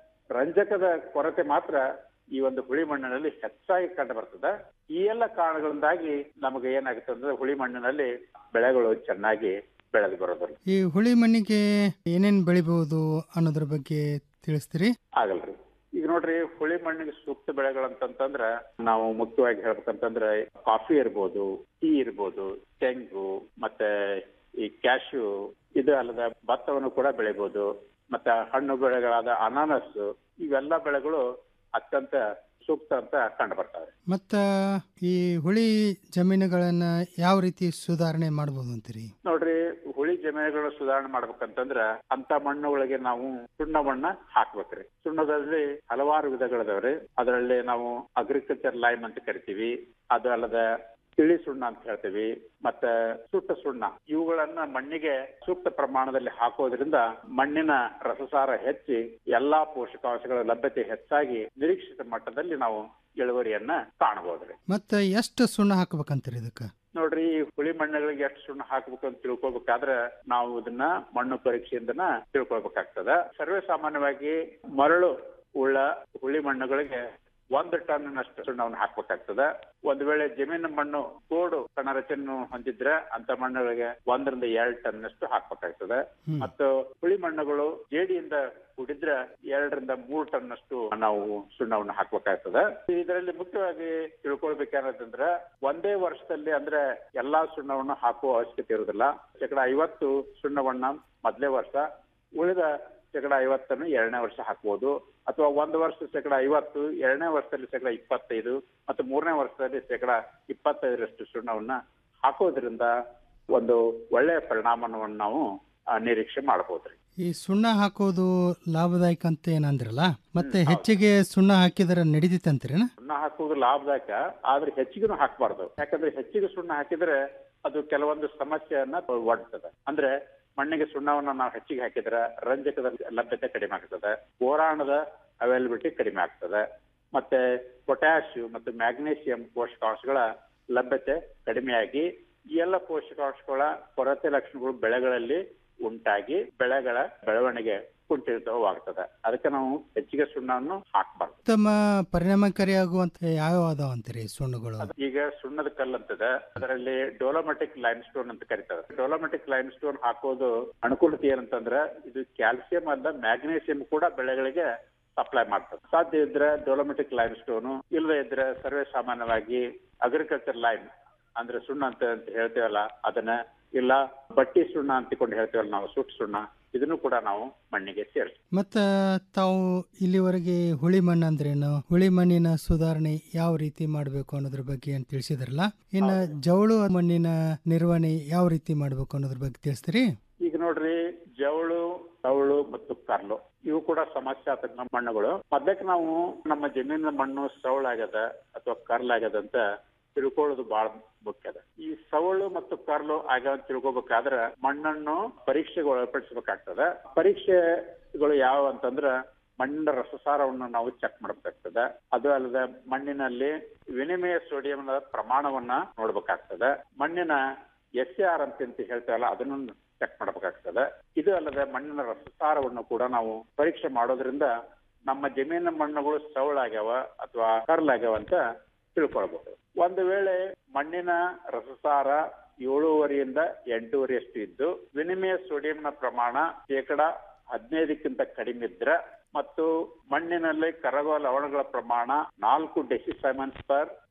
ರಂಜಕದ ಕೊರತೆ ಮಾತ್ರ ಈ ಒಂದು ಹುಳಿ ಮಣ್ಣಿನಲ್ಲಿ ಹೆಚ್ಚಾಗಿ ಕಂಡು ಬರ್ತದೆ ಈ ಎಲ್ಲ ಕಾರಣಗಳಿಂದಾಗಿ ನಮಗೆ ಏನಾಗುತ್ತೆ ಅಂದ್ರೆ ಹುಳಿ ಮಣ್ಣಿನಲ್ಲಿ ಬೆಳೆಗಳು ಚೆನ್ನಾಗಿ ಬೆಳೆದು ಬರೋದಿಲ್ಲ ಈ ಹುಳಿ ಮಣ್ಣಿಗೆ ಏನೇನು ಬೆಳಿಬಹುದು ಅನ್ನೋದ್ರ ಬಗ್ಗೆ ತಿಳಿಸ್ತೀರಿ ಆಗಲ್ರಿ ಈಗ ನೋಡ್ರಿ ಹುಳಿ ಮಣ್ಣಿಗೆ ಸೂಕ್ತ ಬೆಳೆಗಳಂತಂತಂದ್ರ ನಾವು ಮುಖ್ಯವಾಗಿ ಹೇಳ್ಬೇಕಂತಂದ್ರೆ ಕಾಫಿ ಇರ್ಬೋದು ಟೀ ಇರ್ಬೋದು ತೆಂಗು ಮತ್ತೆ ಈ ಕ್ಯಾಶ್ಯೂ ಇದು ಅಲ್ಲದ ಭತ್ತವನ್ನು ಕೂಡ ಬೆಳಿಬಹುದು ಮತ್ತೆ ಹಣ್ಣು ಬೆಳೆಗಳಾದ ಅನಾನಸ್ ಇವೆಲ್ಲ ಬೆಳೆಗಳು ಅತ್ಯಂತ ಸೂಕ್ತ ಅಂತ ಕಂಡು ಬರ್ತವೆ ಮತ್ತ ಈ ಹುಳಿ ಜಮೀನುಗಳನ್ನ ಯಾವ ರೀತಿ ಸುಧಾರಣೆ ಮಾಡ್ಬೋದು ಅಂತೀರಿ ನೋಡ್ರಿ ಹುಳಿ ಜಮೀನುಗಳು ಸುಧಾರಣೆ ಮಾಡ್ಬೇಕಂತಂದ್ರ ಅಂತ ಮಣ್ಣುಗಳಿಗೆ ನಾವು ಸುಣ್ಣವನ್ನ ಹಾಕ್ಬೇಕ್ರಿ ಸುಣ್ಣದಲ್ಲಿ ಹಲವಾರು ವಿಧಗಳಿದಾವ್ರಿ ಅದರಲ್ಲಿ ನಾವು ಅಗ್ರಿಕಲ್ಚರ್ ಲೈಮ್ ಅಂತ ಕರಿತೀವಿ ಅದು ಅಲ್ಲದ ತಿಳಿ ಸುಣ್ಣ ಅಂತ ಹೇಳ್ತೀವಿ ಮತ್ತೆ ಸುಟ್ಟ ಸುಣ್ಣ ಇವುಗಳನ್ನ ಮಣ್ಣಿಗೆ ಸೂಕ್ತ ಪ್ರಮಾಣದಲ್ಲಿ ಹಾಕೋದ್ರಿಂದ ಮಣ್ಣಿನ ರಸಸಾರ ಹೆಚ್ಚಿ ಎಲ್ಲಾ ಪೋಷಕಾಂಶಗಳ ಲಭ್ಯತೆ ಹೆಚ್ಚಾಗಿ ನಿರೀಕ್ಷಿತ ಮಟ್ಟದಲ್ಲಿ ನಾವು ಇಳುವರಿಯನ್ನ ಕಾಣಬಹುದ್ರಿ ಮತ್ತ ಎಷ್ಟು ಸುಣ್ಣ ಹಾಕ್ಬೇಕಂತೀರಿ ಇದಕ್ಕೆ ನೋಡ್ರಿ ಈ ಹುಳಿ ಮಣ್ಣುಗಳಿಗೆ ಎಷ್ಟು ಸುಣ್ಣ ಹಾಕ್ಬೇಕು ಅಂತ ತಿಳ್ಕೊಬೇಕಾದ್ರೆ ನಾವು ಇದನ್ನ ಮಣ್ಣು ಪರೀಕ್ಷೆಯಿಂದನ ತಿಳ್ಕೊಳ್ಬೇಕಾಗ್ತದ ಸರ್ವೇ ಸಾಮಾನ್ಯವಾಗಿ ಮರಳು ಉಳ್ಳ ಹುಳಿ ಮಣ್ಣುಗಳಿಗೆ ಒಂದು ಟನ್ನಷ್ಟು ಸುಣ್ಣವನ್ನು ಹಾಕ್ಬೇಕಾಗ್ತದ ಒಂದ್ ವೇಳೆ ಜಮೀನು ಮಣ್ಣು ಕೋಡು ಕಣ ರಚನೆ ಹೊಂದಿದ್ರೆ ಅಂತ ಮಣ್ಣುಗಳಿಗೆ ಒಂದರಿಂದ ಎರಡ್ ಟನ್ನಷ್ಟು ಹಾಕ್ಬೇಕಾಗ್ತದೆ ಮತ್ತು ಹುಳಿ ಮಣ್ಣುಗಳು ಜೇಡಿಯಿಂದ ಕೂಡಿದ್ರೆ ಎರಡರಿಂದ ಮೂರು ಟನ್ನಷ್ಟು ನಾವು ಸುಣ್ಣವನ್ನು ಹಾಕ್ಬೇಕಾಗ್ತದೆ ಇದರಲ್ಲಿ ಮುಖ್ಯವಾಗಿ ತಿಳ್ಕೊಳ್ಬೇಕಾದ್ರೆ ಒಂದೇ ವರ್ಷದಲ್ಲಿ ಅಂದ್ರೆ ಎಲ್ಲಾ ಸುಣ್ಣವನ್ನು ಹಾಕುವ ಅವಶ್ಯಕತೆ ಇರುವುದಿಲ್ಲ ಶೇಕಡ ಐವತ್ತು ಸುಣ್ಣವನ್ನ ಮೊದಲೇ ವರ್ಷ ಉಳಿದ ಶೇಕಡ ಐವತ್ತನ್ನು ಎರಡನೇ ವರ್ಷ ಹಾಕ್ಬೋದು ಅಥವಾ ಒಂದು ವರ್ಷ ಶೇಕಡ ಐವತ್ತು ಎರಡನೇ ವರ್ಷದಲ್ಲಿ ಶೇಕಡ ಇಪ್ಪತ್ತೈದು ಮತ್ತು ಮೂರನೇ ವರ್ಷದಲ್ಲಿ ಶೇಕಡ ಇಪ್ಪತ್ತೈದರಷ್ಟು ಸುಣ್ಣವನ್ನ ಹಾಕೋದ್ರಿಂದ ಒಂದು ಒಳ್ಳೆಯ ಪರಿಣಾಮವನ್ನು ನಾವು ಆ, ನಿರೀಕ್ಷೆ ಮಾಡಬಹುದ್ರಿ ಈ ಸುಣ್ಣ ಹಾಕೋದು ಲಾಭದಾಯಕ ಅಂತ ಏನಂದ್ರಲ್ಲ ಮತ್ತೆ ಹೆಚ್ಚಿಗೆ ಸುಣ್ಣ ಹಾಕಿದ್ರೆ ನಡೀತಿತ್ತಂತೀರೇನ ಸುಣ್ಣ ಹಾಕುವುದು ಲಾಭದಾಯಕ ಆದ್ರೆ ಹೆಚ್ಚಿಗೆನೂ ಹಾಕಬಾರ್ದು ಯಾಕಂದ್ರೆ ಹೆಚ್ಚಿಗೆ ಸುಣ್ಣ ಹಾಕಿದ್ರೆ ಅದು ಕೆಲವೊಂದು ಸಮಸ್ಯೆಯನ್ನ ಒಡ್ತದೆ ಅಂದ್ರೆ ಮಣ್ಣಿಗೆ ಸುಣ್ಣವನ್ನ ನಾವು ಹೆಚ್ಚಿಗೆ ಹಾಕಿದ್ರೆ ರಂಜಕದ ಲಭ್ಯತೆ ಕಡಿಮೆ ಆಗ್ತದೆ ಬೋರಾಣದ ಅವೈಲಬಿಲಿಟಿ ಕಡಿಮೆ ಆಗ್ತದೆ ಮತ್ತೆ ಪೊಟ್ಯಾಶಿಯಂ ಮತ್ತು ಮ್ಯಾಗ್ನೀಸಿಯಂ ಪೋಷಕಾಂಶಗಳ ಲಭ್ಯತೆ ಕಡಿಮೆಯಾಗಿ ಈ ಎಲ್ಲ ಪೋಷಕಾಂಶಗಳ ಕೊರತೆ ಲಕ್ಷಣಗಳು ಬೆಳೆಗಳಲ್ಲಿ ಉಂಟಾಗಿ ಬೆಳೆಗಳ ಬೆಳವಣಿಗೆ ಕುಂಠಿತವಾಗ್ತದೆ ಅದಕ್ಕೆ ನಾವು ಹೆಚ್ಚಿಗೆ ಸುಣ್ಣವನ್ನು ಹಾಕಬಾರ್ದು ಉತ್ತಮ ಪರಿಣಾಮಕಾರಿಯಾಗುವಂತ ಯಾವ ಅದಾವ ಅಂತೀರಿ ಸುಣ್ಣಗಳು ಈಗ ಸುಣ್ಣದ ಕಲ್ಲು ಅಂತದೆ ಅದರಲ್ಲಿ ಡೋಲೋಮೆಟಿಕ್ ಲೈಮ್ ಸ್ಟೋನ್ ಅಂತ ಕರೀತಾರೆ ಡೋಲೋಮೆಟಿಕ್ ಲೈಮ್ ಸ್ಟೋನ್ ಹಾಕೋದು ಅನುಕೂಲತೆ ಏನಂತಂದ್ರೆ ಇದು ಕ್ಯಾಲ್ಸಿಯಂ ಅಲ್ಲ ಮ್ಯಾಗ್ನೀಸಿಯಂ ಕೂಡ ಬೆಳೆಗಳಿಗೆ ಸಪ್ಲೈ ಮಾಡ್ತದೆ ಸಾಧ್ಯ ಇದ್ರೆ ಡೋಲೋಮೆಟಿಕ್ ಲೈಮ್ ಸ್ಟೋನು ಇಲ್ಲದೆ ಇದ್ರೆ ಸರ್ವೇ ಸಾಮಾನ್ಯವಾಗಿ ಅಗ್ರಿಕಲ್ಚರ್ ಲೈಮ್ ಅಂದ್ರೆ ಸುಣ್ಣ ಅಂತ ಅಂತ ಹೇಳ್ತೇವಲ್ಲ ಅದನ್ನ ಇಲ್ಲ ಬಟ್ಟಿ ಸುಣ್ಣ ಅಂತಿಕೊಂಡು ಹೇಳ್ತೇವಲ್ಲ ನಾವು ಸುಟ್ಟು ಸುಣ್ಣ ಇದನ್ನು ಕೂಡ ನಾವು ಮಣ್ಣಿಗೆ ಸೇರಿಸ್ತೀವಿ ಮತ್ತ ತಾವು ಇಲ್ಲಿವರೆಗೆ ಹುಳಿ ಮಣ್ಣು ಅಂದ್ರೇನು ಹುಳಿ ಮಣ್ಣಿನ ಸುಧಾರಣೆ ಯಾವ ರೀತಿ ಮಾಡಬೇಕು ಅನ್ನೋದ್ರ ಬಗ್ಗೆ ಅಂತ ತಿಳಿಸಿದ್ರಲ್ಲ ಇನ್ನು ಜವಳು ಮಣ್ಣಿನ ನಿರ್ವಹಣೆ ಯಾವ ರೀತಿ ಮಾಡಬೇಕು ಅನ್ನೋದ್ರ ಬಗ್ಗೆ ತಿಳಿಸ್ತೀರಿ ಈಗ ನೋಡ್ರಿ ಜವಳು ತವಳು ಮತ್ತು ಕರ್ಲು ಇವು ಕೂಡ ಸಮಸ್ಯಾತ್ಮಕ ಮಣ್ಣುಗಳು ಮೊದಲಕ್ಕೆ ನಾವು ನಮ್ಮ ಜಮೀನಿನ ಮಣ್ಣು ಸವಳಾಗ್ಯದ ಅಥವಾ ಕರ್ಲಾಗ್ಯದ ಅಂತ ತಿಳ್ಕೊಳ್ಳೋದು ಬಹಳ ಮುಖ್ಯ ಅದ ಈ ಸವಳು ಮತ್ತು ಕರ್ಲು ಆಗ್ಯಾವ ಅಂತ ತಿಳ್ಕೊಬೇಕಾದ್ರ ಮಣ್ಣನ್ನು ಪರೀಕ್ಷೆಗೆ ಒಳಪಡಿಸಬೇಕಾಗ್ತದ ಪರೀಕ್ಷೆಗಳು ಯಾವ ಅಂತಂದ್ರ ಮಣ್ಣಿನ ರಸಸಾರವನ್ನು ನಾವು ಚೆಕ್ ಮಾಡಬೇಕಾಗ್ತದೆ ಅದು ಅಲ್ಲದೆ ಮಣ್ಣಿನಲ್ಲಿ ವಿನಿಮಯ ಸೋಡಿಯಂನ ಪ್ರಮಾಣವನ್ನ ನೋಡ್ಬೇಕಾಗ್ತದೆ ಮಣ್ಣಿನ ಎಸ್ ಆರ್ ಅಂತ ಅಂತ ಹೇಳ್ತೇವಲ್ಲ ಅದನ್ನು ಚೆಕ್ ಮಾಡಬೇಕಾಗ್ತದೆ ಇದು ಅಲ್ಲದೆ ಮಣ್ಣಿನ ರಸಸಾರವನ್ನು ಕೂಡ ನಾವು ಪರೀಕ್ಷೆ ಮಾಡೋದ್ರಿಂದ ನಮ್ಮ ಜಮೀನಿನ ಮಣ್ಣುಗಳು ಸವಳಾಗ್ಯಾವ ಅಥವಾ ಕರ್ಲಾಗ್ಯಾವ ಅಂತ ತಿಳ್ಕೊಳ್ಬಹುದು ಒಂದು ವೇಳೆ ಮಣ್ಣಿನ ರಸಸಾರ ಏಳೂವರೆಯಿಂದ ಎಂಟೂವರೆಯಷ್ಟು ಇದ್ದು ವಿನಿಮಯ ಸೋಡಿಯಂನ ಪ್ರಮಾಣ ಶೇಕಡ ಹದಿನೈದಕ್ಕಿಂತ ಕಡಿಮೆ ಇದ್ರೆ ಮತ್ತು ಮಣ್ಣಿನಲ್ಲಿ ಕರಗುವ ಲವಣಗಳ ಪ್ರಮಾಣ ನಾಲ್ಕು ಡೆಸಿಸೈಮನ್ಸ್ ಪರ್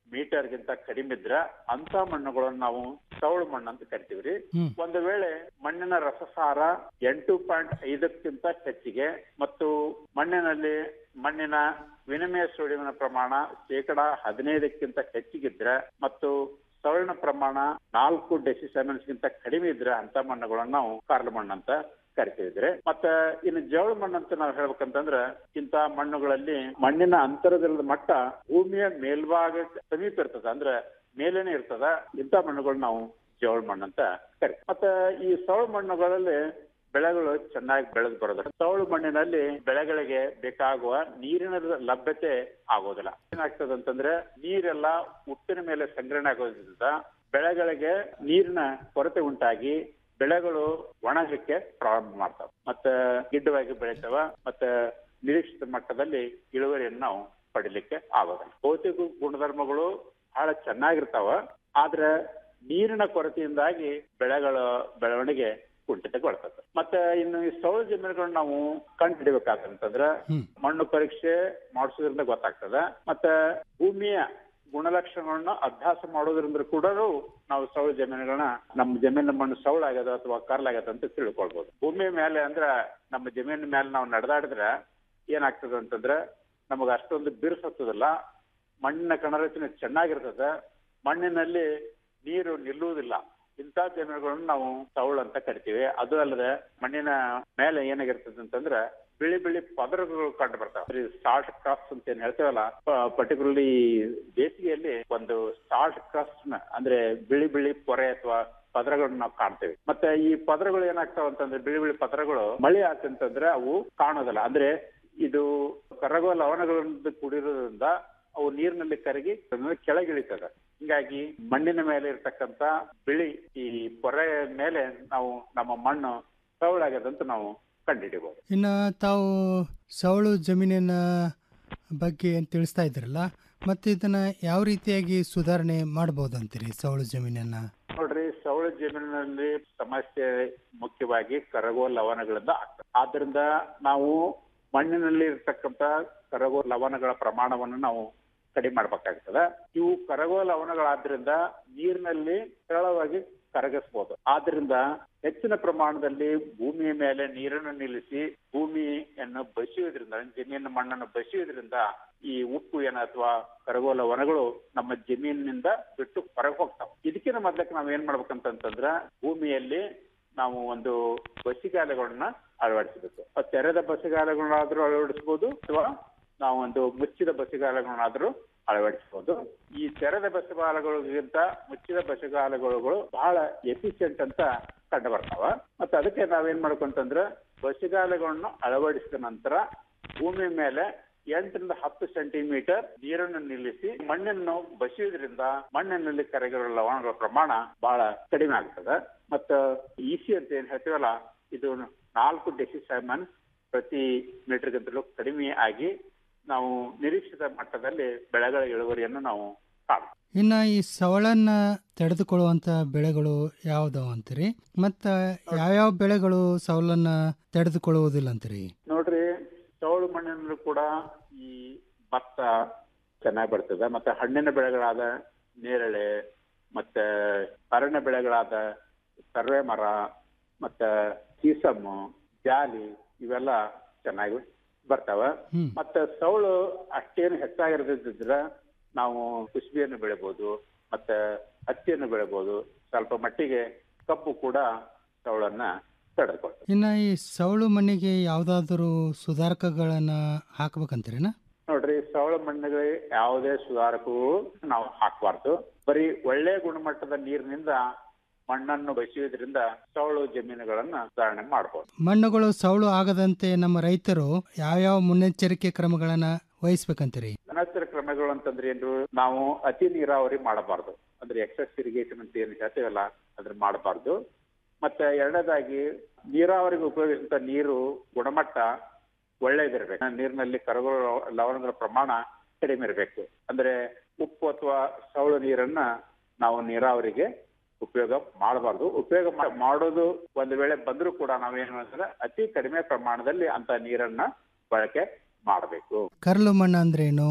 ಮೀಟರ್ಗಿಂತ ಕಡಿಮೆ ಇದ್ರೆ ಅಂತ ಮಣ್ಣುಗಳನ್ನು ನಾವು ಸೌಳು ಮಣ್ಣು ಅಂತ ಕರಿತೀವಿ ರೀ ಹ್ಮ್. ಒಂದು ವೇಳೆ ಮಣ್ಣಿನ ರಸಸಾರ ಎಂಟು ಪಾಯಿಂಟ್ ಐದಕ್ಕಿಂತ ಹೆಚ್ಚಿಗೆ ಮತ್ತು ಮಣ್ಣಿನಲ್ಲಿ ಮಣ್ಣಿನ ವಿನಿಮಯ ಸೋಡಿಯಂನ ಪ್ರಮಾಣ ಶೇಕಡ ಹದಿನೈದಕ್ಕಿಂತ ಹೆಚ್ಚಿಗಿದ್ರೆ ಮತ್ತು ಸವರ್ಣ ಪ್ರಮಾಣ ನಾಲ್ಕು ಡೆಸಿಸೆಮೆನ್ಸ್ ಗಿಂತ ಕಡಿಮೆ ಇದ್ರೆ ಅಂತ ಮಣ್ಣುಗಳನ್ನ ನಾವು ಕಾರ್ಲ ಮಣ್ಣು ಅಂತ ಕರಿತಿದ್ರೆ ಮತ್ತ ಇನ್ನು ಜವಳ ಮಣ್ಣು ಅಂತ ನಾವು ಹೇಳ್ಬೇಕಂತಂದ್ರ ಇಂತ ಮಣ್ಣುಗಳಲ್ಲಿ ಮಣ್ಣಿನ ಅಂತರದ ಮಟ್ಟ ಭೂಮಿಯ ಮೇಲ್ಭಾಗ ಸಮೀಪ ಇರ್ತದ ಅಂದ್ರೆ ಮೇಲೇನೆ ಇರ್ತದ ಇಂಥ ಮಣ್ಣುಗಳು ನಾವು ಜವಳ ಮಣ್ಣು ಅಂತ ಕರಿತೀವಿ ಮತ್ತ ಈ ಸವಳ ಮಣ್ಣುಗಳಲ್ಲಿ ಬೆಳೆಗಳು ಚೆನ್ನಾಗಿ ಬೆಳೆದು ಬರೋದಿಲ್ಲ ಸವಳು ಮಣ್ಣಿನಲ್ಲಿ ಬೆಳೆಗಳಿಗೆ ಬೇಕಾಗುವ ನೀರಿನ ಲಭ್ಯತೆ ಆಗೋದಿಲ್ಲ ಏನಾಗ್ತದೆ ಅಂತಂದ್ರೆ ನೀರೆಲ್ಲ ಉಪ್ಪಿನ ಮೇಲೆ ಸಂಗ್ರಹಣೆ ಆಗೋದ್ರಿಂದ ಬೆಳೆಗಳಿಗೆ ನೀರಿನ ಕೊರತೆ ಉಂಟಾಗಿ ಬೆಳೆಗಳು ಒಣಗಲಿಕ್ಕೆ ಪ್ರಾರಂಭ ಮಾಡ್ತಾವ ಮತ್ತೆ ಗಿಡ್ಡವಾಗಿ ಬೆಳಿತಾವ ಮತ್ತೆ ನಿರೀಕ್ಷಿತ ಮಟ್ಟದಲ್ಲಿ ಇಳುವರಿಯನ್ನು ನಾವು ಪಡಿಲಿಕ್ಕೆ ಆಗೋದಿಲ್ಲ ಭೌತಿಕ ಗುಣಧರ್ಮಗಳು ಬಹಳ ಚೆನ್ನಾಗಿರ್ತಾವ ಆದ್ರೆ ನೀರಿನ ಕೊರತೆಯಿಂದಾಗಿ ಬೆಳೆಗಳ ಬೆಳವಣಿಗೆ ಕುಂಠಿತಗೊಳ್ತದೆ ಮತ್ತೆ ಇನ್ನು ಈ ಸೌರ ಜಮೀನುಗಳನ್ನ ನಾವು ಕಂಡು ಹಿಡಿಬೇಕಾದಂತಂದ್ರ ಮಣ್ಣು ಪರೀಕ್ಷೆ ಮಾಡಿಸೋದ್ರಿಂದ ಗೊತ್ತಾಗ್ತದೆ ಮತ್ತೆ ಭೂಮಿಯ ಗುಣಲಕ್ಷಣಗಳನ್ನ ಅಭ್ಯಾಸ ಮಾಡೋದ್ರಿಂದ ಕೂಡ ನಾವು ಸೌಳ ಜಮೀನುಗಳನ್ನ ನಮ್ಮ ಜಮೀನಿನ ಮಣ್ಣು ಸೌಳಾಗ್ಯದ ಅಥವಾ ಕರ್ಲಾಗ್ಯದ ಅಂತ ತಿಳ್ಕೊಳ್ಬಹುದು ಭೂಮಿ ಮೇಲೆ ಅಂದ್ರ ನಮ್ಮ ಜಮೀನಿನ ಮೇಲೆ ನಾವು ನಡೆದಾಡಿದ್ರೆ ಏನಾಗ್ತದೆ ಅಂತಂದ್ರೆ ನಮಗೆ ಅಷ್ಟೊಂದು ಬಿರುಸು ಹತ್ತದಿಲ್ಲ ಮಣ್ಣಿನ ಕಣರಚನೆ ಚೆನ್ನಾಗಿರ್ತದೆ ಮಣ್ಣಿನಲ್ಲಿ ನೀರು ನಿಲ್ಲುವುದಿಲ್ಲ ಇಂಥ ಜಮೀನುಗಳನ್ನು ನಾವು ಸೌಳು ಅಂತ ಕರಿತೀವಿ ಅದು ಅಲ್ಲದೆ ಮಣ್ಣಿನ ಮೇಲೆ ಏನಾಗಿರ್ತದೆ ಅಂತಂದ್ರೆ ಬಿಳಿ ಬಿಳಿ ಪದರಗಳು ಕಂಡು ಬರ್ತಾವೆ ಸಾಲ್ಟ್ ಕ್ರಾಪ್ಸ್ ಅಂತ ಏನ್ ಹೇಳ್ತೇವಲ್ಲ ಪರ್ಟಿಕ್ಯುಲರ್ಲಿ ಬೇಸಿಗೆಯಲ್ಲಿ ಒಂದು ಸಾಲ್ಟ್ ಕ್ರಾಪ್ಸ್ ಅಂದ್ರೆ ಬಿಳಿ ಬಿಳಿ ಪೊರೆ ಅಥವಾ ಪದರಗಳನ್ನ ನಾವು ಕಾಣ್ತೇವೆ ಮತ್ತೆ ಈ ಪದರಗಳು ಏನಾಗ್ತಾವ ಅಂತಂದ್ರೆ ಬಿಳಿ ಬಿಳಿ ಪದರಗಳು ಮಳೆ ಆತಂತಂದ್ರೆ ಅವು ಕಾಣೋದಿಲ್ಲ ಅಂದ್ರೆ ಇದು ಕರಗುವ ಲವಣಗಳಿಂದ ಕೂಡಿರೋದ್ರಿಂದ ಅವು ನೀರಿನಲ್ಲಿ ಕರಗಿ ಕೆಳಗಿಳಿತದೆ ಹಿಂಗಾಗಿ ಮಣ್ಣಿನ ಮೇಲೆ ಇರ್ತಕ್ಕಂತ ಬಿಳಿ ಈ ಪೊರೆ ಮೇಲೆ ನಾವು ನಮ್ಮ ಮಣ್ಣು ಸವಳಾಗ್ಯದಂತ ನಾವು ಕಂಡುಹಿಡಿಬಹುದು ಇನ್ನು ತಾವು ಸವಳು ಜಮೀನಿನ ಬಗ್ಗೆ ಏನ್ ತಿಳಿಸ್ತಾ ಇದ್ರಲ್ಲ ಮತ್ತು ಇದನ್ನು ಯಾವ ರೀತಿಯಾಗಿ ಸುಧಾರಣೆ ಮಾಡ್ಬೋದು ಅಂತೀರಿ ಸವಳು ಜಮೀನನ್ನು ನೋಡ್ರಿ ಸವಳು ಜಮೀನಿನಲ್ಲಿ ಸಮಸ್ಯೆ ಮುಖ್ಯವಾಗಿ ಕರಗುವ ಲವಣಗಳಿಂದ ಆಗ್ತದೆ ಆದ್ರಿಂದ ನಾವು ಮಣ್ಣಿನಲ್ಲಿ ಇರ್ತಕ್ಕಂತ ಕರಗುವ ಲವಣಗಳ ಪ್ರಮಾಣವನ್ನು ನಾವು ಕಡಿಮೆ ಮಾಡ್ಬೇಕಾಗ್ತದೆ ಇವು ಕರಗುವ ಲವಣಗಳಾದ್ರಿಂದ ನೀರಿನಲ್ಲಿ ಸರಳವಾಗಿ ಕರಗಿಸಬಹುದು ಆದ್ರಿಂದ ಹೆಚ್ಚಿನ ಪ್ರಮಾಣದಲ್ಲಿ ಭೂಮಿಯ ಮೇಲೆ ನೀರನ್ನು ನಿಲ್ಲಿಸಿ ಭೂಮಿಯನ್ನು ಬಸಿಯೋದ್ರಿಂದ ಜಮೀನಿನ ಮಣ್ಣನ್ನು ಬಸಿಯೋದ್ರಿಂದ ಈ ಉಪ್ಪು ಏನ ಅಥವಾ ಕರಗುವ ಲವಣಗಳು ನಮ್ಮ ಜಮೀನಿನಿಂದ ಬಿಟ್ಟು ಹೊರಗೆ ಹೋಗ್ತಾವ ಇದಕ್ಕಿಂತ ಮೊದ್ಲಕ್ಕೆ ನಾವ್ ಏನ್ ಮಾಡ್ಬೇಕಂತಂದ್ರ ಭೂಮಿಯಲ್ಲಿ ನಾವು ಒಂದು ಬಸಿಗಾಲಗಳನ್ನ ಅಳವಡಿಸಬೇಕು ಆ ತೆರೆದ ಬಸಿಗಾಲಗಳನ್ನಾದ್ರೂ ಅಳವಡಿಸಬಹುದು ಅಥವಾ ನಾವು ಒಂದು ಮುಚ್ಚಿದ ಬಸಿಗಾಲಗಳನ್ನಾದ್ರೂ ಅಳವಡಿಸಬಹುದು ಈ ತೆರೆದ ಬಸಿಗಾಲಗಳಿಗಿಂತ ಮುಚ್ಚಿದ ಬಸಿಗಾಲಗಳು ಬಹಳ ಎಫಿಷಿಯಂಟ್ ಅಂತ ಕಂಡು ಬರ್ತಾವ ಮತ್ತೆ ಅದಕ್ಕೆ ನಾವೇನ್ ಮಾಡ್ಕೊಂತಂದ್ರೆ ಬಸಿಗಾಲಗಳನ್ನು ಅಳವಡಿಸಿದ ನಂತರ ಭೂಮಿ ಮೇಲೆ ಎಂಟರಿಂದ ಹತ್ತು ಸೆಂಟಿಮೀಟರ್ ನೀರನ್ನು ನಿಲ್ಲಿಸಿ ಮಣ್ಣನ್ನು ಬಸಿಯೋದ್ರಿಂದ ಮಣ್ಣಿನಲ್ಲಿ ಕರಗಿರುವ ಲವಣಗಳ ಪ್ರಮಾಣ ಬಹಳ ಕಡಿಮೆ ಆಗ್ತದೆ ಮತ್ತ ಇಸಿ ಅಂತ ಏನ್ ಹೇಳ್ತೀವಲ್ಲ ಇದು ನಾಲ್ಕು ಡೆಸಿಸೆಮನ್ ಪ್ರತಿ ಮೀಟರ್ಗಿಂತಲೂ ಕಡಿಮೆ ಆಗಿ ನಾವು ನಿರೀಕ್ಷಿತ ಮಟ್ಟದಲ್ಲಿ ಬೆಳೆಗಳ ಇಳುವರಿಯನ್ನು ನಾವು ಕಾಣ್ತೀವಿ ಇನ್ನು ಈ ಸವಳನ್ನ ತಡೆದುಕೊಳ್ಳುವಂಥ ಬೆಳೆಗಳು ಯಾವ್ದಾವ ಅಂತೀರಿ ಮತ್ತು ಯಾವ್ಯಾವ ಬೆಳೆಗಳು ಸವಲನ್ನ ತಡೆದುಕೊಳ್ಳುವುದಿಲ್ಲ ಅಂತೀರಿ ನೋಡ್ರಿ ಸೌಳು ಮಣ್ಣಿನಲ್ಲೂ ಕೂಡ ಈ ಭತ್ತ ಚೆನ್ನಾಗಿ ಬರ್ತದೆ ಮತ್ತೆ ಹಣ್ಣಿನ ಬೆಳೆಗಳಾದ ನೇರಳೆ ಮತ್ತೆ ಅರಣ್ಯ ಬೆಳೆಗಳಾದ ಸರ್ವೆ ಮರ ಮತ್ತೆ ಸೀಸಮ್ಮು ಜಾಲಿ ಇವೆಲ್ಲ ಚೆನ್ನಾಗಿ ಬರ್ತಾವ ಮತ್ತೆ ಸೌಳು ಅಷ್ಟೇನು ಹೆಚ್ಚಾಗಿರದಿದ್ರ ನಾವು ಕುಸುಬಿಯನ್ನು ಬೆಳಿಬಹುದು ಮತ್ತೆ ಹತ್ತಿಯನ್ನು ಬೆಳಿಬಹುದು ಸ್ವಲ್ಪ ಮಟ್ಟಿಗೆ ಕಬ್ಬು ಕೂಡ ಸೌಳನ್ನ ತಡೆದುಕೊಳ್ತದೆ ಇನ್ನು ಈ ಸವಳು ಮಣ್ಣಿಗೆ ಯಾವುದಾದರೂ ಸುಧಾರಕಗಳನ್ನ ಹಾಕ್ಬೇಕಂತೀರೇನ ನೋಡ್ರಿ ಸವಳ ಮಣ್ಣಿಗೆ ಯಾವುದೇ ಸುಧಾರಕವು ನಾವು ಹಾಕಬಾರ್ದು ಬರೀ ಒಳ್ಳೆ ಗುಣಮಟ್ಟದ ನೀರಿನಿಂದ ಮಣ್ಣನ್ನು ಬಸಿಯೋದ್ರಿಂದ ಸವಳು ಜಮೀನುಗಳನ್ನ ಸುಧಾರಣೆ ಮಾಡಬಹುದು ಮಣ್ಣುಗಳು ಸವಳು ಆಗದಂತೆ ನಮ್ಮ ರೈತರು ಯಾವ್ಯಾವ ಮುನ್ನೆಚ್ಚರಿಕೆ ಕ್ರಮಗಳನ್ನ ವಹಿಸ್ಬೇಕಂತೀರಿ ಅನಂತರ ಕ್ರಮಗಳು ಅಂತಂದ್ರೆ ಏನು ನಾವು ಅತಿ ನೀರಾವರಿ ಮಾಡಬಾರ್ದು ಅಂದ್ರೆ ಎಕ್ಸೆಸ್ ಇರಿಗೇಷನ್ ಅಂತ ಏನ್ ಹೇಳ್ತೀವಲ್ಲ ಅದ್ರ ಮಾಡಬಾರ್ದು ಮತ್ತೆ ಎರಡನೇದಾಗಿ ನೀರಾವರಿಗೆ ಉಪಯೋಗಿಸಿದ ನೀರು ಗುಣಮಟ್ಟ ಒಳ್ಳೇದಿರ್ಬೇಕು ನೀರಿನಲ್ಲಿ ಕರಗುವ ಲವಣಗಳ ಪ್ರಮಾಣ ಕಡಿಮೆ ಇರಬೇಕು ಅಂದ್ರೆ ಉಪ್ಪು ಅಥವಾ ಸವಳು ನೀರನ್ನ ನಾವು ನೀರಾವರಿಗೆ ಉಪಯೋಗ ಮಾಡಬಾರ್ದು ಉಪಯೋಗ ಮಾ- ಮಾಡೋದು ಒಂದು ವೇಳೆ ಬಂದರೂ ಕೂಡ ನಾವೇನು ಅಂದ್ರೆ ಅತಿ ಕಡಿಮೆ ಪ್ರಮಾಣದಲ್ಲಿ ಅಂತ ನೀರನ್ನ ಬಳಕೆ ಮಾಡಬೇಕು ಕರ್ಲು ಮಣ್ಣು ಅಂದ್ರೇನು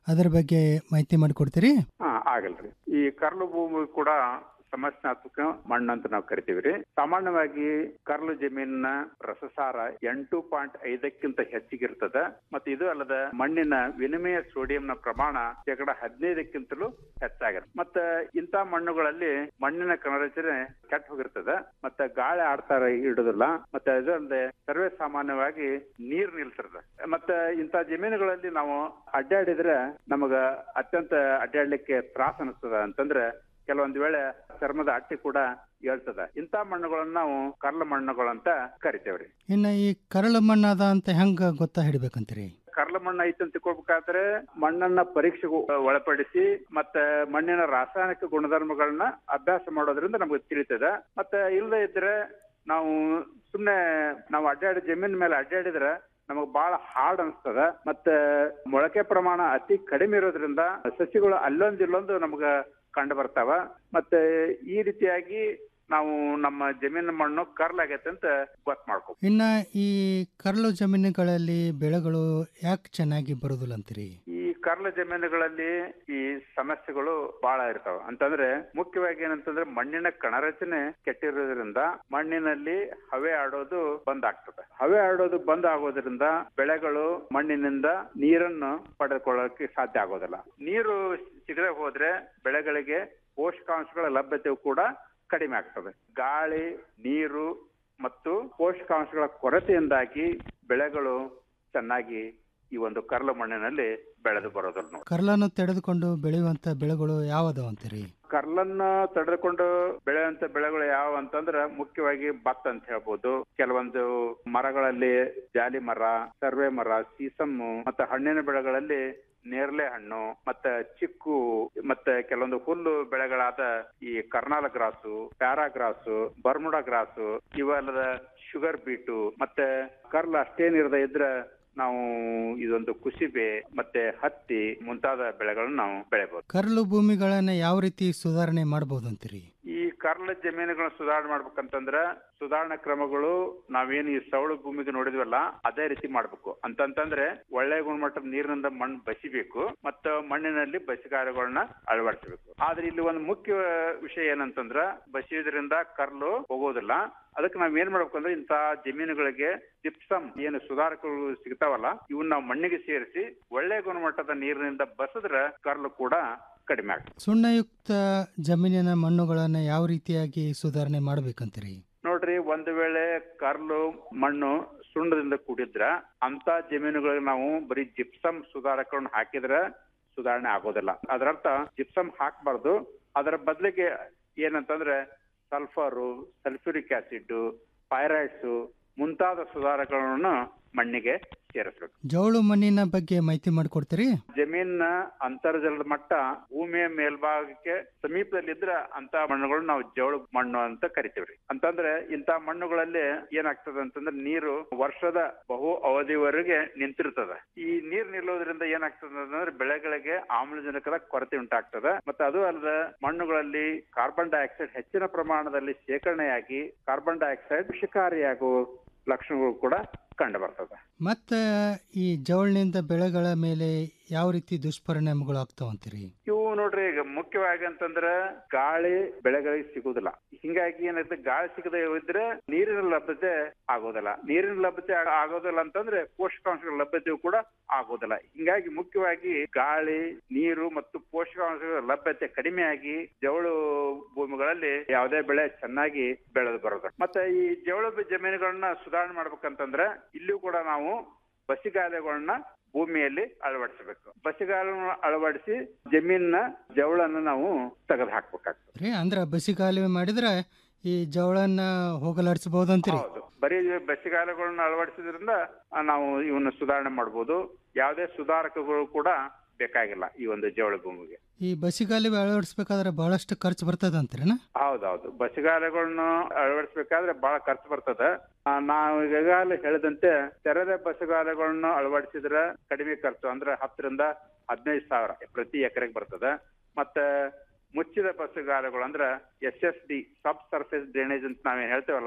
ಅದರ ಬಗ್ಗೆ ಮಾಹಿತಿ ಮಾಡಿಕೊಡ್ತೀರಿ ಹಾ ಆಗಲ್ರಿ ಈ ಕರ್ಲು ಭೂಮಿ ಕೂಡ ಸಮಸ್ಯಾತ್ಮಕ ಮಣ್ಣು ಅಂತ ನಾವು ಕರಿತೀವಿ ರೀ ಸಾಮಾನ್ಯವಾಗಿ ಕರ್ಲು ಜಮೀನಿನ ರಸಸಾರ ಎಂಟು ಪಾಯಿಂಟ್ ಐದಕ್ಕಿಂತ ಹೆಚ್ಚಿಗಿರ್ತದ ಮತ್ತೆ ಇದು ಅಲ್ಲದ ಮಣ್ಣಿನ ವಿನಿಮಯ ಸೋಡಿಯಂನ ಪ್ರಮಾಣ ಶೇಕಡ ಹದಿನೈದಕ್ಕಿಂತಲೂ ಹೆಚ್ಚಾಗಿರುತ್ತೆ ಮತ್ತೆ ಇಂಥ ಮಣ್ಣುಗಳಲ್ಲಿ ಮಣ್ಣಿನ ಕಣರಚನೆ ಕೆಟ್ಟ ಹೋಗಿರ್ತದ ಮತ್ತೆ ಗಾಳಿ ಆಡ್ತಾರ ಇಡುದಿಲ್ಲ ಮತ್ತೆ ಅದು ಅಲ್ಲದೆ ಸರ್ವೇ ಸಾಮಾನ್ಯವಾಗಿ ನೀರ್ ನಿಲ್ತಿರ್ತದೆ ಮತ್ತೆ ಇಂಥ ಜಮೀನುಗಳಲ್ಲಿ ನಾವು ಅಡ್ಡಾಡಿದ್ರೆ ನಮಗ ಅತ್ಯಂತ ಅಡ್ಡಾಡ್ಲಿಕ್ಕೆ ತ್ರಾಸ ಅನಿಸ್ತದ ಅಂತಂದ್ರೆ ಕೆಲವೊಂದು ವೇಳೆ ಚರ್ಮದ ಅಟ್ಟಿ ಕೂಡ ಹೇಳ್ತದ ಇಂಥ ಮಣ್ಣುಗಳನ್ನ ನಾವು ಕರ್ಲ ಮಣ್ಣುಗಳಂತ ಕರಿತೇವ್ರಿ ಇನ್ನು ಈ ಕರಳು ಮಣ್ಣಾದ ಅಂತ ಹೆಂಗೆ ಗೊತ್ತಾ ಹಿಡಿಬೇಕಂತೀರಿ ಕರ್ಲ ಮಣ್ಣು ಐತೆ ಅಂತ ತಿಳ್ಕೊಬೇಕಾದ್ರೆ ಮಣ್ಣನ್ನ ಪರೀಕ್ಷೆಗೆ ಒಳಪಡಿಸಿ ಮತ್ತೆ ಮಣ್ಣಿನ ರಾಸಾಯನಿಕ ಗುಣಧರ್ಮಗಳನ್ನ ಅಭ್ಯಾಸ ಮಾಡೋದ್ರಿಂದ ನಮಗೆ ತಿಳಿತದ ಮತ್ತೆ ಇಲ್ಲದೆ ಇದ್ರೆ ನಾವು ಸುಮ್ನೆ ನಾವು ಅಡ್ಡಾಡಿ ಜಮೀನ್ ಮೇಲೆ ಅಡ್ಡಾಡಿದ್ರೆ ನಮಗ್ ಬಹಳ ಹಾರ್ಡ್ ಅನ್ಸ್ತದ ಮತ್ತೆ ಮೊಳಕೆ ಪ್ರಮಾಣ ಅತಿ ಕಡಿಮೆ ಇರೋದ್ರಿಂದ ಸಸಿಗಳು ಅಲ್ಲೊಂದು ಇಲ್ಲೊಂದು ನಮಗ ಕಂಡು ಬರ್ತಾವ ಮತ್ತೆ ಈ ರೀತಿಯಾಗಿ ನಾವು ನಮ್ಮ ಜಮೀನು ಮಣ್ಣು ಕರ್ಲಾಗೈತೆ ಅಂತ ಗೊತ್ತು ಮಾಡ್ಕೊ ಇನ್ನು ಈ ಕರಳು ಜಮೀನುಗಳಲ್ಲಿ ಬೆಳೆಗಳು ಯಾಕೆ ಚೆನ್ನಾಗಿ ಬರೋದಿಲ್ಲ ಅಂತೀರಿ ಈ ಕರ್ಲ ಜಮೀನುಗಳಲ್ಲಿ ಈ ಸಮಸ್ಯೆಗಳು ಬಹಳ ಇರ್ತಾವ ಅಂತಂದ್ರೆ ಮುಖ್ಯವಾಗಿ ಏನಂತಂದ್ರೆ ಮಣ್ಣಿನ ಕಣರಚನೆ ಕೆಟ್ಟಿರೋದ್ರಿಂದ ಮಣ್ಣಿನಲ್ಲಿ ಹವೆ ಆಡೋದು ಬಂದ್ ಆಗ್ತದೆ ಹವೆ ಆಡೋದು ಬಂದ್ ಆಗೋದ್ರಿಂದ ಬೆಳೆಗಳು ಮಣ್ಣಿನಿಂದ ನೀರನ್ನು ಪಡೆದುಕೊಳ್ಳೋಕೆ ಸಾಧ್ಯ ಆಗೋದಿಲ್ಲ ನೀರು ಸಿಗದೆ ಹೋದ್ರೆ ಬೆಳೆಗಳಿಗೆ ಪೋಷಕಾಂಶಗಳ ಲಭ್ಯತೆಯು ಕೂಡ ಕಡಿಮೆ ಆಗ್ತದೆ ಗಾಳಿ ನೀರು ಮತ್ತು ಪೋಷಕಾಂಶಗಳ ಕೊರತೆಯಿಂದಾಗಿ ಬೆಳೆಗಳು ಚೆನ್ನಾಗಿ ಈ ಒಂದು ಕರ್ಲ ಮಣ್ಣಿನಲ್ಲಿ ಬೆಳೆದು ಬರೋದಿಲ್ಲ ನೋಡಿ ಕರ್ಲನ್ನು ತೆಗೆದುಕೊಂಡು ಬೆಳೆಯುವಂತ ಬೆಳೆಗಳು ಯಾವದಾವ ಅಂತೀರಿ ಕರ್ಲನ್ನ ತಡೆದುಕೊಂಡು ಬೆಳೆಯುವಂತ ಬೆಳೆಗಳು ಯಾವ ಅಂತಂದ್ರ ಮುಖ್ಯವಾಗಿ ಭತ್ತ ಅಂತ ಹೇಳ್ಬೋದು ಕೆಲವೊಂದು ಮರಗಳಲ್ಲಿ ಜಾಲಿ ಮರ ಸರ್ವೆ ಮರ ಸೀಸಮ್ಮು ಮತ್ತೆ ಹಣ್ಣಿನ ಬೆಳೆಗಳಲ್ಲಿ ನೇರಳೆ ಹಣ್ಣು ಮತ್ತೆ ಚಿಕ್ಕು ಮತ್ತೆ ಕೆಲವೊಂದು ಹುಲ್ಲು ಬೆಳೆಗಳಾದ ಈ Karnal grass para grass Bermuda grass ಇವೆಲ್ಲದ ಶುಗರ್ ಬೀಟು ಮತ್ತೆ ಕರ್ಲ್ ಅಷ್ಟೇನಿರದೆ ಇದ್ರೆ ನಾವು ಇದೊಂದು ಕುಸಿಬೆ ಮತ್ತೆ ಹತ್ತಿ ಮುಂತಾದ ಬೆಳೆಗಳನ್ನು ನಾವು ಬೆಳೆಬಹುದು ಕರ್ಲು ಭೂಮಿಗಳನ್ನ ಯಾವ ರೀತಿ ಸುಧಾರಣೆ ಮಾಡಬಹುದು ಅಂತೀರಿ ಈ ಕರ್ಲ ಜಮೀನುಗಳನ್ನ ಸುಧಾರಣೆ ಮಾಡ್ಬೇಕಂತಂದ್ರ ಸುಧಾರಣಾ ಕ್ರಮಗಳು ನಾವೇನು ಈ ಸವಳು ಭೂಮಿಗೆ ನೋಡಿದ್ವಲ್ಲ ಅದೇ ರೀತಿ ಮಾಡ್ಬೇಕು ಅಂತಂತಂದ್ರೆ ಒಳ್ಳೆ ಗುಣಮಟ್ಟದ ನೀರಿನಿಂದ ಮಣ್ಣು ಬಸಿಬೇಕು ಮತ್ತು ಮಣ್ಣಿನಲ್ಲಿ ಬಸಿಗಾರಗಳನ್ನ ಅಳವಡಿಸಬೇಕು ಆದ್ರೆ ಇಲ್ಲಿ ಒಂದು ಮುಖ್ಯ ವಿಷಯ ಏನಂತಂದ್ರ ಬಸಿಯೋದ್ರಿಂದ ಕರ್ಲು ಹೋಗೋದಿಲ್ಲ ಅದಕ್ಕೆ ನಾವ್ ಏನ್ ಮಾಡ್ಬೇಕು ಅಂದ್ರೆ ಇಂತ ಜಮೀನುಗಳಿಗೆ ಜಿಪ್ಸಮ್ ಏನು ಸುಧಾರಕಗಳು ಸಿಗ್ತಾವಲ್ಲ ಇವನ್ನ ನಾವು ಮಣ್ಣಿಗೆ ಸೇರಿಸಿ ಒಳ್ಳೆ ಗುಣಮಟ್ಟದ ನೀರಿನಿಂದ ಬಸದ್ರ ಕರ್ಲು ಕೂಡ ಕಡಿಮೆ ಆಗ್ತದೆ ಸುಣ್ಣಯುಕ್ತ ಜಮೀನಿನ ಮಣ್ಣುಗಳನ್ನ ಯಾವ ರೀತಿಯಾಗಿ ಸುಧಾರಣೆ ಮಾಡ್ಬೇಕಂತೀರಿ ನೋಡ್ರಿ ಒಂದು ವೇಳೆ ಕರ್ಲು ಮಣ್ಣು ಸುಣ್ಣದಿಂದ ಕೂಡಿದ್ರ ಅಂತ ಜಮೀನುಗಳಿಗೆ ನಾವು ಬರೀ ಜಿಪ್ಸಮ್ ಸುಧಾರಕಗಳನ್ನ ಹಾಕಿದ್ರೆ ಸುಧಾರಣೆ ಆಗೋದಿಲ್ಲ ಅದರರ್ಥ ಜಿಪ್ಸಮ್ ಹಾಕ್ಬಾರ್ದು ಅದರ ಬದಲಿಗೆ ಏನಂತಂದ್ರೆ ಸಲ್ಫರು ಸಲ್ಫ್ಯೂರಿಕ್ ಆಸಿಡ್ ಪೈರೈಡ್ಸ್ ಮುಂತಾದ ಸುಧಾರಕಗಳನ್ನು ಮಣ್ಣಿಗೆ ಸೇರಿಸಬೇಕು ಜೌಳು ಮಣ್ಣಿನ ಬಗ್ಗೆ ಮಾಹಿತಿ ಮಾಡಿಕೊಡ್ತೀರಿ ಜಮೀನಿನ ಅಂತರ್ಜಲದ ಮಟ್ಟ ಭೂಮಿಯ ಮೇಲ್ಭಾಗಕ್ಕೆ ಸಮೀಪದಲ್ಲಿದ್ರ ಅಂತ ಮಣ್ಣುಗಳು ನಾವು ಜವಳು ಮಣ್ಣು ಅಂತ ಕರಿತೀವ್ರಿ ಅಂತಂದ್ರೆ ಇಂತ ಮಣ್ಣುಗಳಲ್ಲಿ ಏನಾಗ್ತದೆ ಅಂತಂದ್ರೆ ನೀರು ವರ್ಷದ ಬಹು ಅವಧಿವರೆಗೆ ನಿಂತಿರ್ತದ ಈ ನೀರ್ ನಿಲ್ಲೋದ್ರಿಂದ ಏನಾಗ್ತದೆ ಅಂತಂದ್ರೆ ಬೆಳೆಗಳಿಗೆ ಆಮ್ಲಜನಕದ ಕೊರತೆ ಉಂಟಾಗ್ತದೆ ಮತ್ತೆ ಅದು ಅಲ್ಲದ ಮಣ್ಣುಗಳಲ್ಲಿ ಕಾರ್ಬನ್ ಡೈಆಕ್ಸೈಡ್ ಹೆಚ್ಚಿನ ಪ್ರಮಾಣದಲ್ಲಿ ಶೇಖರಣೆಯಾಗಿ ಕಾರ್ಬನ್ ಡೈಆಕ್ಸೈಡ್ ವಿಷಕಾರಿಯಾಗುವ ಲಕ್ಷಣಗಳು ಕೂಡ ಕಂಡು ಬರ್ತದೆ ಮತ್ತೆ ಈ ಜವಳಿನಿಂದ ಬೆಳೆಗಳ ಮೇಲೆ ಯಾವ ರೀತಿ ದುಷ್ಪರಿಣಾಮಗಳು ಆಗ್ತಾವಂತೀರಿ ಇವು ನೋಡ್ರಿ ಈಗ ಮುಖ್ಯವಾಗಿ ಅಂತಂದ್ರ ಗಾಳಿ ಬೆಳೆಗಳಿಗೆ ಸಿಗುದಿಲ್ಲ ಹಿಂಗಾಗಿ ಏನಾಗುತ್ತೆ ಗಾಳಿ ಸಿಗದೆ ಇದ್ರೆ ನೀರಿನ ಲಭ್ಯತೆ ಆಗೋದಿಲ್ಲ ನೀರಿನ ಲಭ್ಯತೆ ಆಗ- ಆಗೋದಿಲ್ಲ ಅಂತಂದ್ರೆ ಪೋಷಕಾಂಶಗಳ ಲಭ್ಯತೆಯು ಕೂಡ ಆಗೋದಿಲ್ಲ ಹಿಂಗಾಗಿ ಮುಖ್ಯವಾಗಿ ಗಾಳಿ ನೀರು ಮತ್ತು ಪೋಷಕಾಂಶಗಳ ಲಭ್ಯತೆ ಕಡಿಮೆಯಾಗಿ ಜವಳು ಭೂಮಿಗಳಲ್ಲಿ ಯಾವುದೇ ಬೆಳೆ ಚೆನ್ನಾಗಿ ಬೆಳೆದು ಬರೋದು ಮತ್ತೆ ಈ ಜವಳು ಬಿ- ಜಮೀನುಗಳನ್ನ ಸುಧಾರಣೆ ಮಾಡ್ಬೇಕಂತಂದ್ರೆ ಇಲ್ಲಿಯೂ ಕೂಡ ನಾವು ಬಸಿಗಾಲೆಗಳನ್ನ ಭೂಮಿಯಲ್ಲಿ ಅಳವಡಿಸಬೇಕು ಬಸಿಗಾಲನ್ನು ಅಳವಡಿಸಿ ಜಮೀನಿನ ಜವಳನ್ನು ನಾವು ತೆಗೆದು ಹಾಕ್ಬೇಕಾಗ್ತದೆ ರೀ ಅಂದ್ರೆ ಬಸಿಗಾಲುವೆ ಮಾಡಿದ್ರೆ ಈ ಜವಳನ್ನ ಹೋಗಲಾಡಿಸಬಹುದಂತೀರಿ ಹೌದು ಬರೀ ಬಸಿಗಾಲಗಳನ್ನ ಅಳವಡಿಸೋದ್ರಿಂದ ಆ, ನಾವು ಇವನ್ನ ಸುಧಾರಣೆ ಮಾಡ್ಬೋದು ಯಾವುದೇ ಸುಧಾರಕಗಳು ಕೂಡ ಬೇಕಾಗಿಲ್ಲ ಈ ಒಂದು ಜವಳ ಭೂಮಿಗೆ ಈ ಬಸಿಗಾಲುವೆ ಅಳವಡಿಸ್ಬೇಕಾದ್ರೆ ಬಹಳಷ್ಟು ಖರ್ಚು ಬರ್ತದಂತೀರನ ಹೌದೌದು ಬಸಿಗಾಲಗಳನ್ನು ಅಳವಡಿಸಬೇಕಾದ್ರೆ ಬಹಳ ಖರ್ಚು ಬರ್ತದೆ ಆ, ನಾವು ಈಗಾಗಲೇ ಹೇಳಿದಂತೆ ತೆರೆದ ಬಸಿಗಾಲಗಳನ್ನು ಅಳವಡಿಸಿದ್ರೆ ಕಡಿಮೆ ಖರ್ಚು ಅಂದ್ರೆ ಹತ್ತರಿಂದ ಹದಿನೈದು ಸಾವಿರ ಪ್ರತಿ ಎಕರೆಗೆ ಬರ್ತದೆ ಮತ್ತೆ ಮುಚ್ಚಿದ ಬಸ್ಸುಗಾಲಗಳು ಅಂದ್ರೆ S S D sub surface drainage ಅಂತ ನಾವೇನ್ ಹೇಳ್ತೇವಲ್ಲ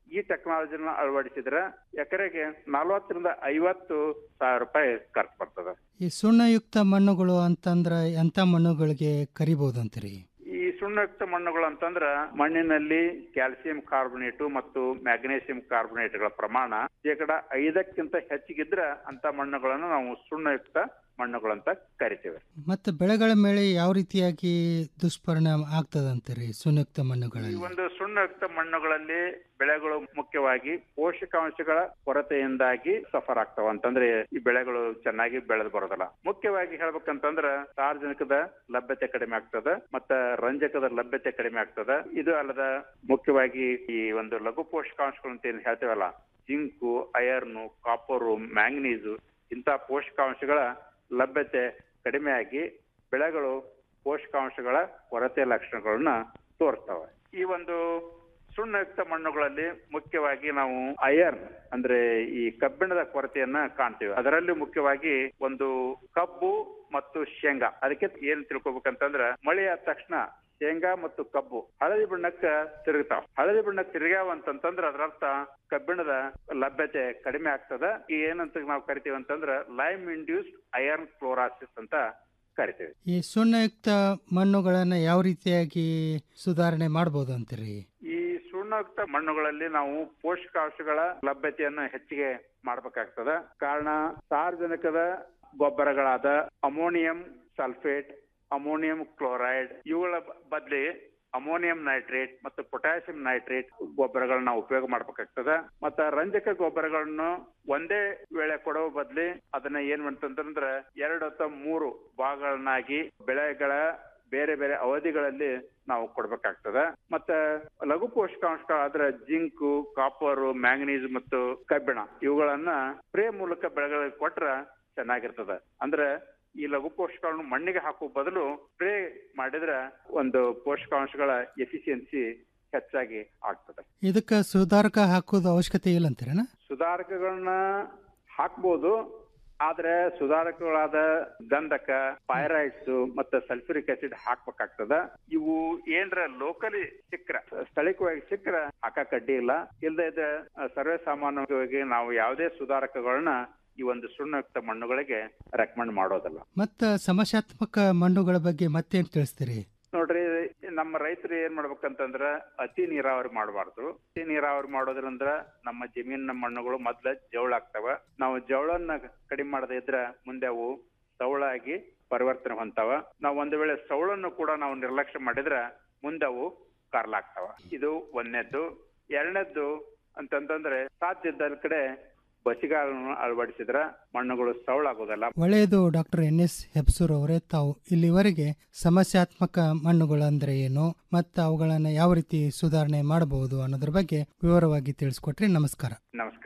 ಈ ಟೆಕ್ನಾಲಜಿನ ಅಳವಡಿಸಿದ್ರೆ ಎಕರೆಗೆ ನಲವತ್ತರಿಂದ ಐವತ್ತು ಸಾವಿರ ರೂಪಾಯಿ ಖರ್ಚು ಬರ್ತದೆ ಈ ಸುಣ್ಣಯುಕ್ತ ಮಣ್ಣುಗಳು ಅಂತಂದ್ರೆ ಎಂಥ ಮಣ್ಣುಗಳಿಗೆ ಕರಿಬಹುದಂತೀರಿ ಈ ಸುಣ್ಣಯುಕ್ತ ಮಣ್ಣುಗಳು ಅಂತಂದ್ರ ಮಣ್ಣಿನಲ್ಲಿ ಕ್ಯಾಲ್ಸಿಯಂ ಕಾರ್ಬೊನೇಟು ಮತ್ತು ಮ್ಯಾಗ್ನೇಸಿಯಂ ಕಾರ್ಬೊನೇಟ್ಗಳ ಪ್ರಮಾಣ ಶೇಕಡ ಐದಕ್ಕಿಂತ ಹೆಚ್ಚಿಗಿದ್ರ ಅಂತ ಮಣ್ಣುಗಳನ್ನು ನಾವು ಸುಣ್ಣಯುಕ್ತ ಮಣ್ಣುಗಳಂತ ಕರಿತೇವೆ ಮತ್ತು ಬೆಳೆಗಳ ಮೇಲೆ ಯಾವ ರೀತಿಯಾಗಿ ದುಷ್ಪರಿಣಾಮ ಆಗ್ತದಂತೀರಿ ಸುಣ್ಣಯುಕ್ತ ಈ ಮಣ್ಣುಗಳಲ್ಲಿ ಒಂದು ಸುಣ್ಣಯುಕ್ತ ಮಣ್ಣುಗಳಲ್ಲಿ ಬೆಳೆಗಳು ಮುಖ್ಯವಾಗಿ ಪೋಷಕಾಂಶಗಳ ಕೊರತೆಯಿಂದಾಗಿ ಸಫರ್ ಆಗ್ತಾವ ಅಂತಂದ್ರೆ ಈ ಬೆಳೆಗಳು ಚೆನ್ನಾಗಿ ಬೆಳೆದು ಬರೋದಿಲ್ಲ ಮುಖ್ಯವಾಗಿ ಹೇಳ್ಬೇಕಂತಂದ್ರ ಸಾರ್ವಜನಿಕದ ಲಭ್ಯತೆ ಕಡಿಮೆ ಆಗ್ತದ ಮತ್ತ ರಂಜಕದ ಲಭ್ಯತೆ ಕಡಿಮೆ ಆಗ್ತದ ಇದು ಅಲ್ಲದ ಮುಖ್ಯವಾಗಿ ಈ ಒಂದು ಲಘು ಪೋಷಕಾಂಶಗಳು ಅಂತ ಏನ್ ಹೇಳ್ತೇವಲ್ಲ ಜಿಂಕು ಅಯರ್ನು ಕಾಪರು ಮ್ಯಾಂಗನೀಸು ಇಂಥ ಪೋಷಕಾಂಶಗಳ ಲಭ್ಯತೆ ಕಡಿಮೆಯಾಗಿ ಬೆಳೆಗಳು ಪೋಷಕಾಂಶಗಳ ಕೊರತೆ ಲಕ್ಷಣಗಳನ್ನ ತೋರಿಸ್ತವೆ ಈ ಒಂದು ಸುಣ್ಣಯುಕ್ತ ಮಣ್ಣುಗಳಲ್ಲಿ ಮುಖ್ಯವಾಗಿ ನಾವು ಅಯರ್ನ್ ಅಂದ್ರೆ ಈ ಕಬ್ಬಿಣದ ಕೊರತೆಯನ್ನ ಕಾಣ್ತೀವಿ ಅದರಲ್ಲಿ ಮುಖ್ಯವಾಗಿ ಒಂದು ಕಬ್ಬು ಮತ್ತು ಶೇಂಗಾ ಅದಕ್ಕೆ ಏನ್ ತಿಳ್ಕೊಬೇಕಂತಂದ್ರ ಮಳೆ ಆದ ತಕ್ಷಣ ಶೇಂಗಾ ಮತ್ತು ಕಬ್ಬು ಹಳದಿ ಬಣ್ಣಕ್ಕ ತಿರುಗ್ತಾವ ಹಳದಿ ಬಣ್ಣಕ್ಕೆ ತಿರುಗ್ಯಾವ ಅಂತಂತಂದ್ರ ಅದರರ್ಥ ಕಬ್ಬಿಣದ ಲಭ್ಯತೆ ಕಡಿಮೆ ಆಗ್ತದ ಈ ಏನಂತ ನಾವು ಕರಿತೀವಿ ಅಂತಂದ್ರ ಲೈಮ್ ಇಂಡ್ಯೂಸ್ಡ್ ಅಯರ್ನ್ ಕ್ಲೋರಾಸಿಸ್ ಅಂತ ಕರಿತೀವಿ ಈ ಸುಣ್ಣಯುಕ್ತ ಮಣ್ಣುಗಳನ್ನು ಯಾವ ರೀತಿಯಾಗಿ ಸುಧಾರಣೆ ಮಾಡ್ಬೋದು ಅಂತೀರಿ ಈ ಸುಣ್ಣಯುಕ್ತ ಮಣ್ಣುಗಳಲ್ಲಿ ನಾವು ಪೋಷಕಾಂಶಗಳ ಲಭ್ಯತೆಯನ್ನ ಹೆಚ್ಚಿಗೆ ಮಾಡ್ಬೇಕಾಗ್ತದ ಕಾರಣ ಸಾರ್ವಜನಿಕದ ಗೊಬ್ಬರಗಳಾದ ಅಮೋನಿಯಂ ಸಲ್ಫೇಟ್ ಅಮೋನಿಯಂ ಕ್ಲೋರೈಡ್ ಇವುಗಳ ಬ- ಬದ್ಲಿ ಅಮೋನಿಯಂ ನೈಟ್ರೇಟ್ ಮತ್ತು ಪೊಟ್ಯಾಸಿಯಂ ನೈಟ್ರೇಟ್ ಗೊಬ್ಬರಗಳನ್ನ ಉಪಯೋಗ ಮಾಡ್ಬೇಕಾಗ್ತದ ಮತ್ತ ರಂಜಕ ಗೊಬ್ಬರಗಳನ್ನು ಒಂದೇ ವೇಳೆ ಕೊಡೋ ಬದ್ಲಿ ಅದನ್ನ ಏನ್ ಮಾಡ್ತಂತಂದ್ರ ಎರಡು ಅಥವಾ ಮೂರು ಭಾಗಗಳನ್ನಾಗಿ ಬೆಳೆಗಳ ಬೇರೆ ಬೇರೆ ಅವಧಿಗಳಲ್ಲಿ ನಾವು ಕೊಡ್ಬೇಕಾಗ್ತದ ಮತ್ತ ಲಘು ಪೋಷಕಾಂಶಗಳಾದ್ರ ಜಿಂಕು ಕಾಪರ್ ಮ್ಯಾಂಗನೀಸ್ ಮತ್ತು ಕಬ್ಬಿಣ ಇವುಗಳನ್ನ ಸ್ಪ್ರೇ ಮೂಲಕ ಬೆಳೆಗಳಿಗೆ ಕೊಟ್ರ ಚೆನ್ನಾಗಿರ್ತದ ಅಂದ್ರೆ ಈ ಲಘು ಪೋಷಕಗಳನ್ನು ಮಣ್ಣಿಗೆ ಹಾಕುವ ಬದಲು ಸ್ಪ್ರೇ ಮಾಡಿದ್ರೆ ಒಂದು ಪೋಷಕಾಂಶಗಳ ಎಫಿಷಿಯನ್ಸಿ ಹೆಚ್ಚಾಗಿ ಆಗ್ತದೆ ಇದಕ್ಕೆ ಸುಧಾರಕ ಹಾಕೋದು ಅವಶ್ಯಕತೆ ಇಲ್ಲ ಅಂತೀರೇನ ಸುಧಾರಕಗಳನ್ನ ಹಾಕ್ಬೋದು ಆದ್ರೆ ಸುಧಾರಕಗಳಾದ ಗಂಧಕ ಪೈರೈಟ್ಸ್ ಮತ್ತೆ ಸಲ್ಫ್ಯೂರಿಕ್ ಆಸಿಡ್ ಹಾಕ್ಬೇಕಾಗ್ತದ ಇವು ಏನ್ರ ಲೋಕಲಿ ಸಿಕ್ಕ್ರ ಸ್ಥಳೀಯವಾಗಿ ಸಿಕ್ಕ್ರ ಹಾಕಕ್ ಅಡ್ಡಿ ಇಲ್ಲ ಇಲ್ಲದೆ ಇದ್ರೆ ಸರ್ವೇ ಸಾಮಾನ್ಯವಾಗಿ ನಾವು ಯಾವುದೇ ಸುಧಾರಕಗಳನ್ನ ಈ ಒಂದು ಸುಣ್ಣಯುಕ್ತ ಮಣ್ಣುಗಳಿಗೆ ರೆಕಮೆಂಡ್ ಮಾಡೋದಿಲ್ಲ ಮತ್ತು ಸಮಸ್ಯಾತ್ಮಕ ಮಣ್ಣುಗಳ ಬಗ್ಗೆ ಮತ್ತೇನು ತಿಳಿಸ್ತೀರಿ ನೋಡ್ರಿ ನಮ್ಮ ರೈತರು ಏನ್ ಮಾಡ್ಬೇಕಂತಂದ್ರ ಅತಿ ನೀರಾವರಿ ಮಾಡಬಾರ್ದು ಅತಿ ನೀರಾವರಿ ಮಾಡೋದ್ರಿಂದ ನಮ್ಮ ಜಮೀನಿನ ಮಣ್ಣುಗಳು ಮೊದ್ಲ ಜವಳ ಆಗ್ತಾವ ನಾವು ಜವಳನ್ನ ಕಡಿಮೆ ಮಾಡದೇ ಇದ್ರ ಮುಂದೆ ಅವು ಸವಳಾಗಿ ಪರಿವರ್ತನೆ ಹೊಂತಾವ ನಾವು ಒಂದು ವೇಳೆ ಸವಳನ್ನು ಕೂಡ ನಾವು ನಿರ್ಲಕ್ಷ್ಯ ಮಾಡಿದ್ರ ಮುಂದೆ ಅವು ಕಾರ್ಲಾಗ್ತಾವ ಇದು ಒಂದನೇದ್ದು ಎರಡನೇದ್ದು ಅಂತಂತಂದ್ರೆ ಸಾಧ್ಯ ಇದ್ದ ಕಡೆ ಬಸಿಗಾಲನ್ನು ಅಳವಡಿಸಿದ್ರ ಮಣ್ಣುಗಳು ಸವಳಾಗೋದಲ್ಲ ಒಳ್ಳೆಯದು ಡಾಕ್ಟರ್ ಎನ್ ಎಸ್ ಹೆಬ್ಸೂರ್ ಅವರೇ ತಾವು ಇಲ್ಲಿವರೆಗೆ ಸಮಸ್ಯಾತ್ಮಕ ಮಣ್ಣುಗಳು ಅಂದರೆ ಏನು ಮತ್ತು ಅವುಗಳನ್ನು ಯಾವ ರೀತಿ ಸುಧಾರಣೆ ಮಾಡಬಹುದು ಅನ್ನೋದ್ರ ಬಗ್ಗೆ ವಿವರವಾಗಿ ತಿಳಿಸ್ಕೊಟ್ರಿ ನಮಸ್ಕಾರ ನಮಸ್ಕಾರ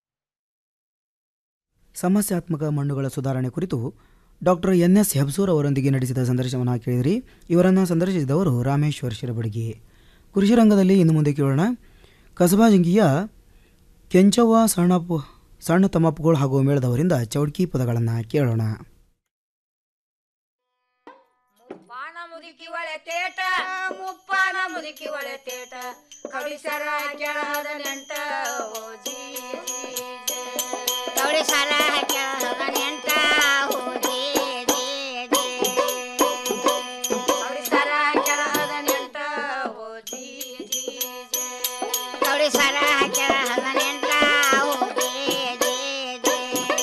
ಸಮಸ್ಯಾತ್ಮಕ ಮಣ್ಣುಗಳ ಸುಧಾರಣೆ ಕುರಿತು ಡಾಕ್ಟರ್ ಎನ್ ಎಸ್ ಹೆಬ್ಸೂರ್ ಅವರೊಂದಿಗೆ ನಡೆಸಿದ ಸಂದರ್ಶನವನ್ನು ಕೇಳಿದಿರಿ ಇವರನ್ನು ಸಂದರ್ಶಿಸಿದವರು ರಾಮೇಶ್ವರ್ ಶಿರಬಡಗಿ ಕೃಷಿ ರಂಗದಲ್ಲಿ ಇನ್ನು ಮುಂದೆ ಕೇಳೋಣ ಕಸಬಾ ಜಿಂಗಿಯ ಕೆಂಚವ್ವ ಸಣ್ಣ ಪು- ಸಣ್ಣ ತಮ್ಮಪ್ಪುಗಳು ಹಾಗೂ ಮೇಳದವರಿಂದ ಚೌಡ್ಕಿ ಪದಗಳನ್ನು ಕೇಳೋಣ ಮುದುಕಿ ಒಳೆ ತೇಟ ಮುಪ್ಪಾನ ಮುದುಕಿ ಒಳೆ ತೇಟ ಕಡಿಸರ ಕೆಳಹದ ನೆಂಟ ಓ ಜೀ ಜೀ ಜೇ. ಕಡಿಸರ ಕೆಳಹದ ನೆಂಟ ಓ ಜೀ ಜೀ ಜೇ. ಕಡಿಸರ ಕೆಳಹದ ನೆಂಟ ಓ ಜೀ ಜೀ ಜೇ. ಕಡಿಸರ ಕೆಳಹದ ನೆಂಟ ಓ ಜೀ ಜೀ ಜೇ.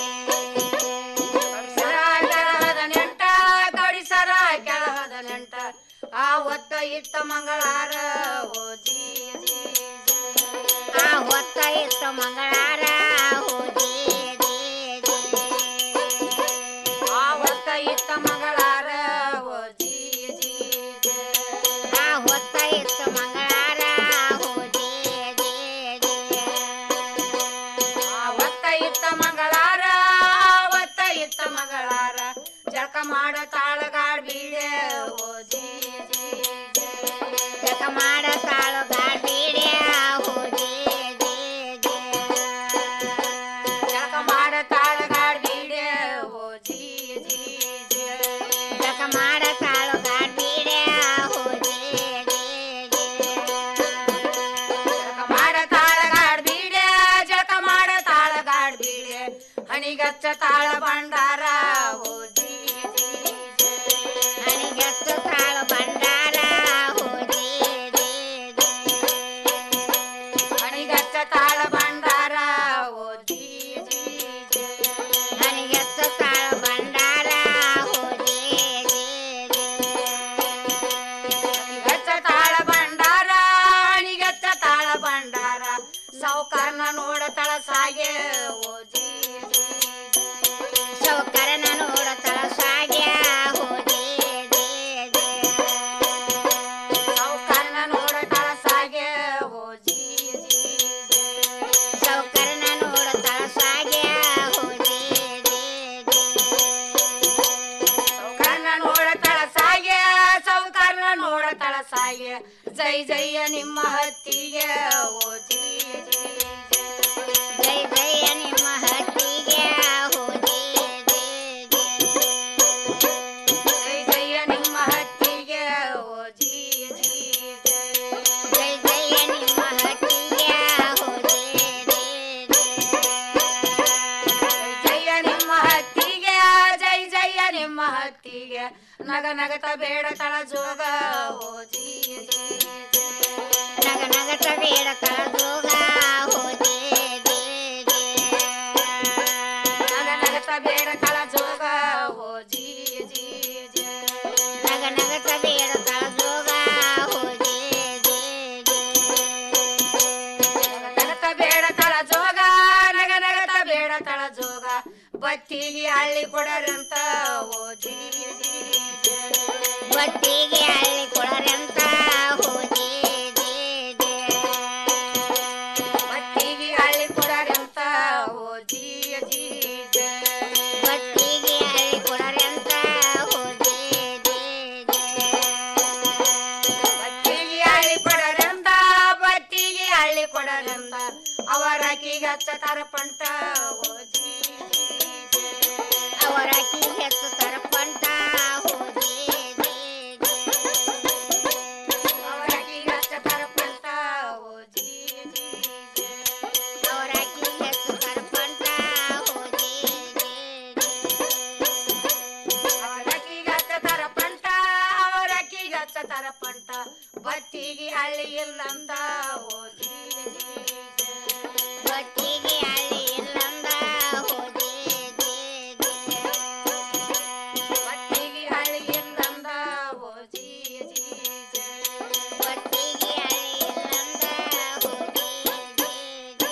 ಕಡಿಸರ ಕೆಳಹದ ನೆಂಟ ಕಡಿಸರ ಕೆಳಹದ ನೆಂಟ ಆ ಹೊತ್ತ ಇಟ್ಟ ಮಂಗಳಾರ ಓ ಜೀ ಜೀ ಜೀ. ಆ ಹೊತ್ತ ಇಟ್ಟ ಮಂಗಳಾರ ಓ ಜೀ ಜೀ ಜೀ. ಆ ಹೊತ್ತ ಇಟ್ಟ ಮಂಗಳಾರ ಓ ಜೀ ಜೀ ಜೀ. ಆ ಹೊತ್ತ ಇಟ್ಟ ಮಂಗಳಾರ ಓ ಜೀ ಜೀ ಜೀ. ಆ ಹೊತ್ತ ಇಟ್ಟ ಮಂಗಳಾರ ಹೊತ್ತ ಇಟ್ಟ ಮಂಗಳಾರ ಜಳಕ ಮಾಡ ತಾಳಗಾಡ್ ಬೀಡೆ ಓ ಜೀ ಜೀ ಜೀ. ಜಳಕ ಮಾಡ ತಾಳಗಾಡ್ ಬೀಡೆ ಓ ಜೀ ಜೀ ಜೀ. ಜಳಕ ಮಾಡ ತಾಳಗಾಡ್ ಬೀಡೆ ಓ ಜೀ ಜೀ ಜೀ. ಜಳಕ ಮಾಡ ತಾಳಗಾಡ್ ಬೀಡೆ ಓ ಜೀ ಜೀ ಜೀ. ಜಳಕ ಮಾಡ ತಾಳಗಾಡ್ ಅಣಿಗಚ್ಚ ತಾಳ ಭಂಡಾರ ಓ ಜೀ ಜೀ ಜೇ. ಅಣಿಗಚ್ಚ ತಾಳ ಭಂಡಾರ ಓ ಜೀ ಜೀ ಜೇ. ಅಣಿಗಚ್ಚ ತಾಳ ಭಂಡಾರ ಓ ಜೀ ಜೀ ಜೇ. ಅಣಿಗಚ್ಚ ತಾಳ ಭಂಡಾರ ಓ ಜೀ ಜೀ ಜೇ. ಅಣಿಗಚ್ಚ ತಾಳ ಭಂಡಾರ ಅಣಿಗಚ್ಚ ತಾಳ ಭಂಡಾರ ಸಾವುಕಾರನ ನೋಡತಳ ಸಾಗೆ ಓ ಜೀ ಜೀ ಜೇ. ಸಾವುಕಾರನ ನೋಡತಳ ಸಾಗೆ ಓ ಜೀ ಜೀ ಜೇ. ಸಾವುಕಾರನ ನೋಡತಳ ಸಾಗೆ ಓ ಜೀ ಜೀ ಜೇ. ಸಾವುಕಾರನ ನೋಡತಳ ಸಾಗೆ ಓ ಜೀ ಜೀ ಜೇ. ಸೌಕರ್ನ ನೋಡತಳ ಸಾಗೆ ಸೌಕರ್ನ ನೋಡತಳ ಸಾಗೆ ಜೈ ಜಯ ನಿಮ್ಮ ಹತ್ತಿಗೆ ಓ ಜೀ ಜೀ ಜೇ. ಜೈ ಜಯ ನಿಮ್ಮ ಹತ್ತಿಗೆ ಓ ಜೀ ಜೀ ಜೇ. ಜೈ ಜಯ ನಿಮ್ಮ ಹತ್ತಿಗೆ ಓ ಜೀ ಜೀ ಜೇ. ಜೈ ಜಯ ನಿಮ್ಮ ಹತ್ತಿಗೆ ಓ ಜೀ ಜೀ ಜೇ. ಜಯ ನಿಮ್ಮ ಹತ್ತಿಗೆ ಜೈ ಜಯ ನಿಮ್ಮ ಹತ್ತಿಗೆ ನಗ ನಗತ ಬೇಡ ತಳ ಜೋಗ ಓ ಜೀ ಜೀ ಜೇ. ನಗ ನಗತ ಬೇಡ ತಳ ಜೋಗ ಓ ಜೀ ಜೀ ಜೇ. ನಗ ನಗತ ಬೇಡ ತಳ ಜೋಗ ಓ ಜೀ ಜೀ ಜೇ. ನಗ ನಗತ ಬೇಡ ತಳ ಜೋಗ ಓ ಜೀ ಜೀ ಜೇ. ನಗತ ಬೇಡ ತಳ ಜೋಗ ನಗ ನಗತ ಬೇಡ ತಳ ಜೋಗ ಬತ್ತಿಗೆ ಹಳ್ಳಿ ಕೊಡರಂತ ಓ ಜೀ ಜೀ ಜೇ. ಬತ್ತಿಗೆ ಹಳ್ಳಿ ಕೊಡರಂತ ಓ ಜೀ ಜೀ ಜೇ. ಬತ್ತಿಗೆ ಹಳ್ಳಿ ಕೊಡರಂತ ಓ ಜೀ ಜೀ ಜೇ. ಬತ್ತಿಗೆ ಹಳ್ಳಿ ಕೊಡರಂತ ಓ ಜೀ ಜೀ ಜೇ. ಬತ್ತಿಗೆ ಹಳ್ಳಿ ಕೊಡರಂತ ಬತ್ತಿಗೆ ಹಳ್ಳಿ ಕೊಡರಂತ ಅವರ ಅಕ್ಕಿಗೆ ಹಚ್ಚತಾರ ಪಂಟ ಓ ಜೀ ಜೀ ಜೇ. ಅವರ ಅಕ್ಕಿಗೆ ಹಚ್ಚತಾರ ಪಂಟ ಓ ಜೀ ಜೀ ಜೇ. ಅವರ ಅಕ್ಕಿಗೆ ಹಚ್ಚತಾರ ಪಂಟ ಓ ಜೀ ಜೀ ಜೇ. ಅವರ ಅಕ್ಕಿಗೆ ಹಚ್ಚತಾರ ಪಂಟ ಓ ಜೀ ಜೀ ಜೇ. ಅವರ ಅಕ್ಕಿಗೆ ಹಚ್ಚತಾರ ಪಂಟ ಅವರ ಅಕ್ಕಿಗೆ ಹಚ್ಚತಾರ ಪಂಟ ಬತ್ತಿಗೆ ಹಳ್ಳಿ ಇಲ್ಲಂದ ಓ ಜೀ ಜೀ ಜೇ. ಬತ್ತಿಗೆ ಹಳ್ಳಿ ಇಲ್ಲಂದ ಓ ಜೀ ಜೀ ಜೇ. ಬತ್ತಿಗೆ ಹಳ್ಳಿ ಇಲ್ಲಂದ ಓ ಜೀ ಜೀ ಜೇ. ಬತ್ತಿಗೆ ಹಳ್ಳಿ ಇಲ್ಲಂದ ಓ ಜೀ ಜೀ ಜೇ.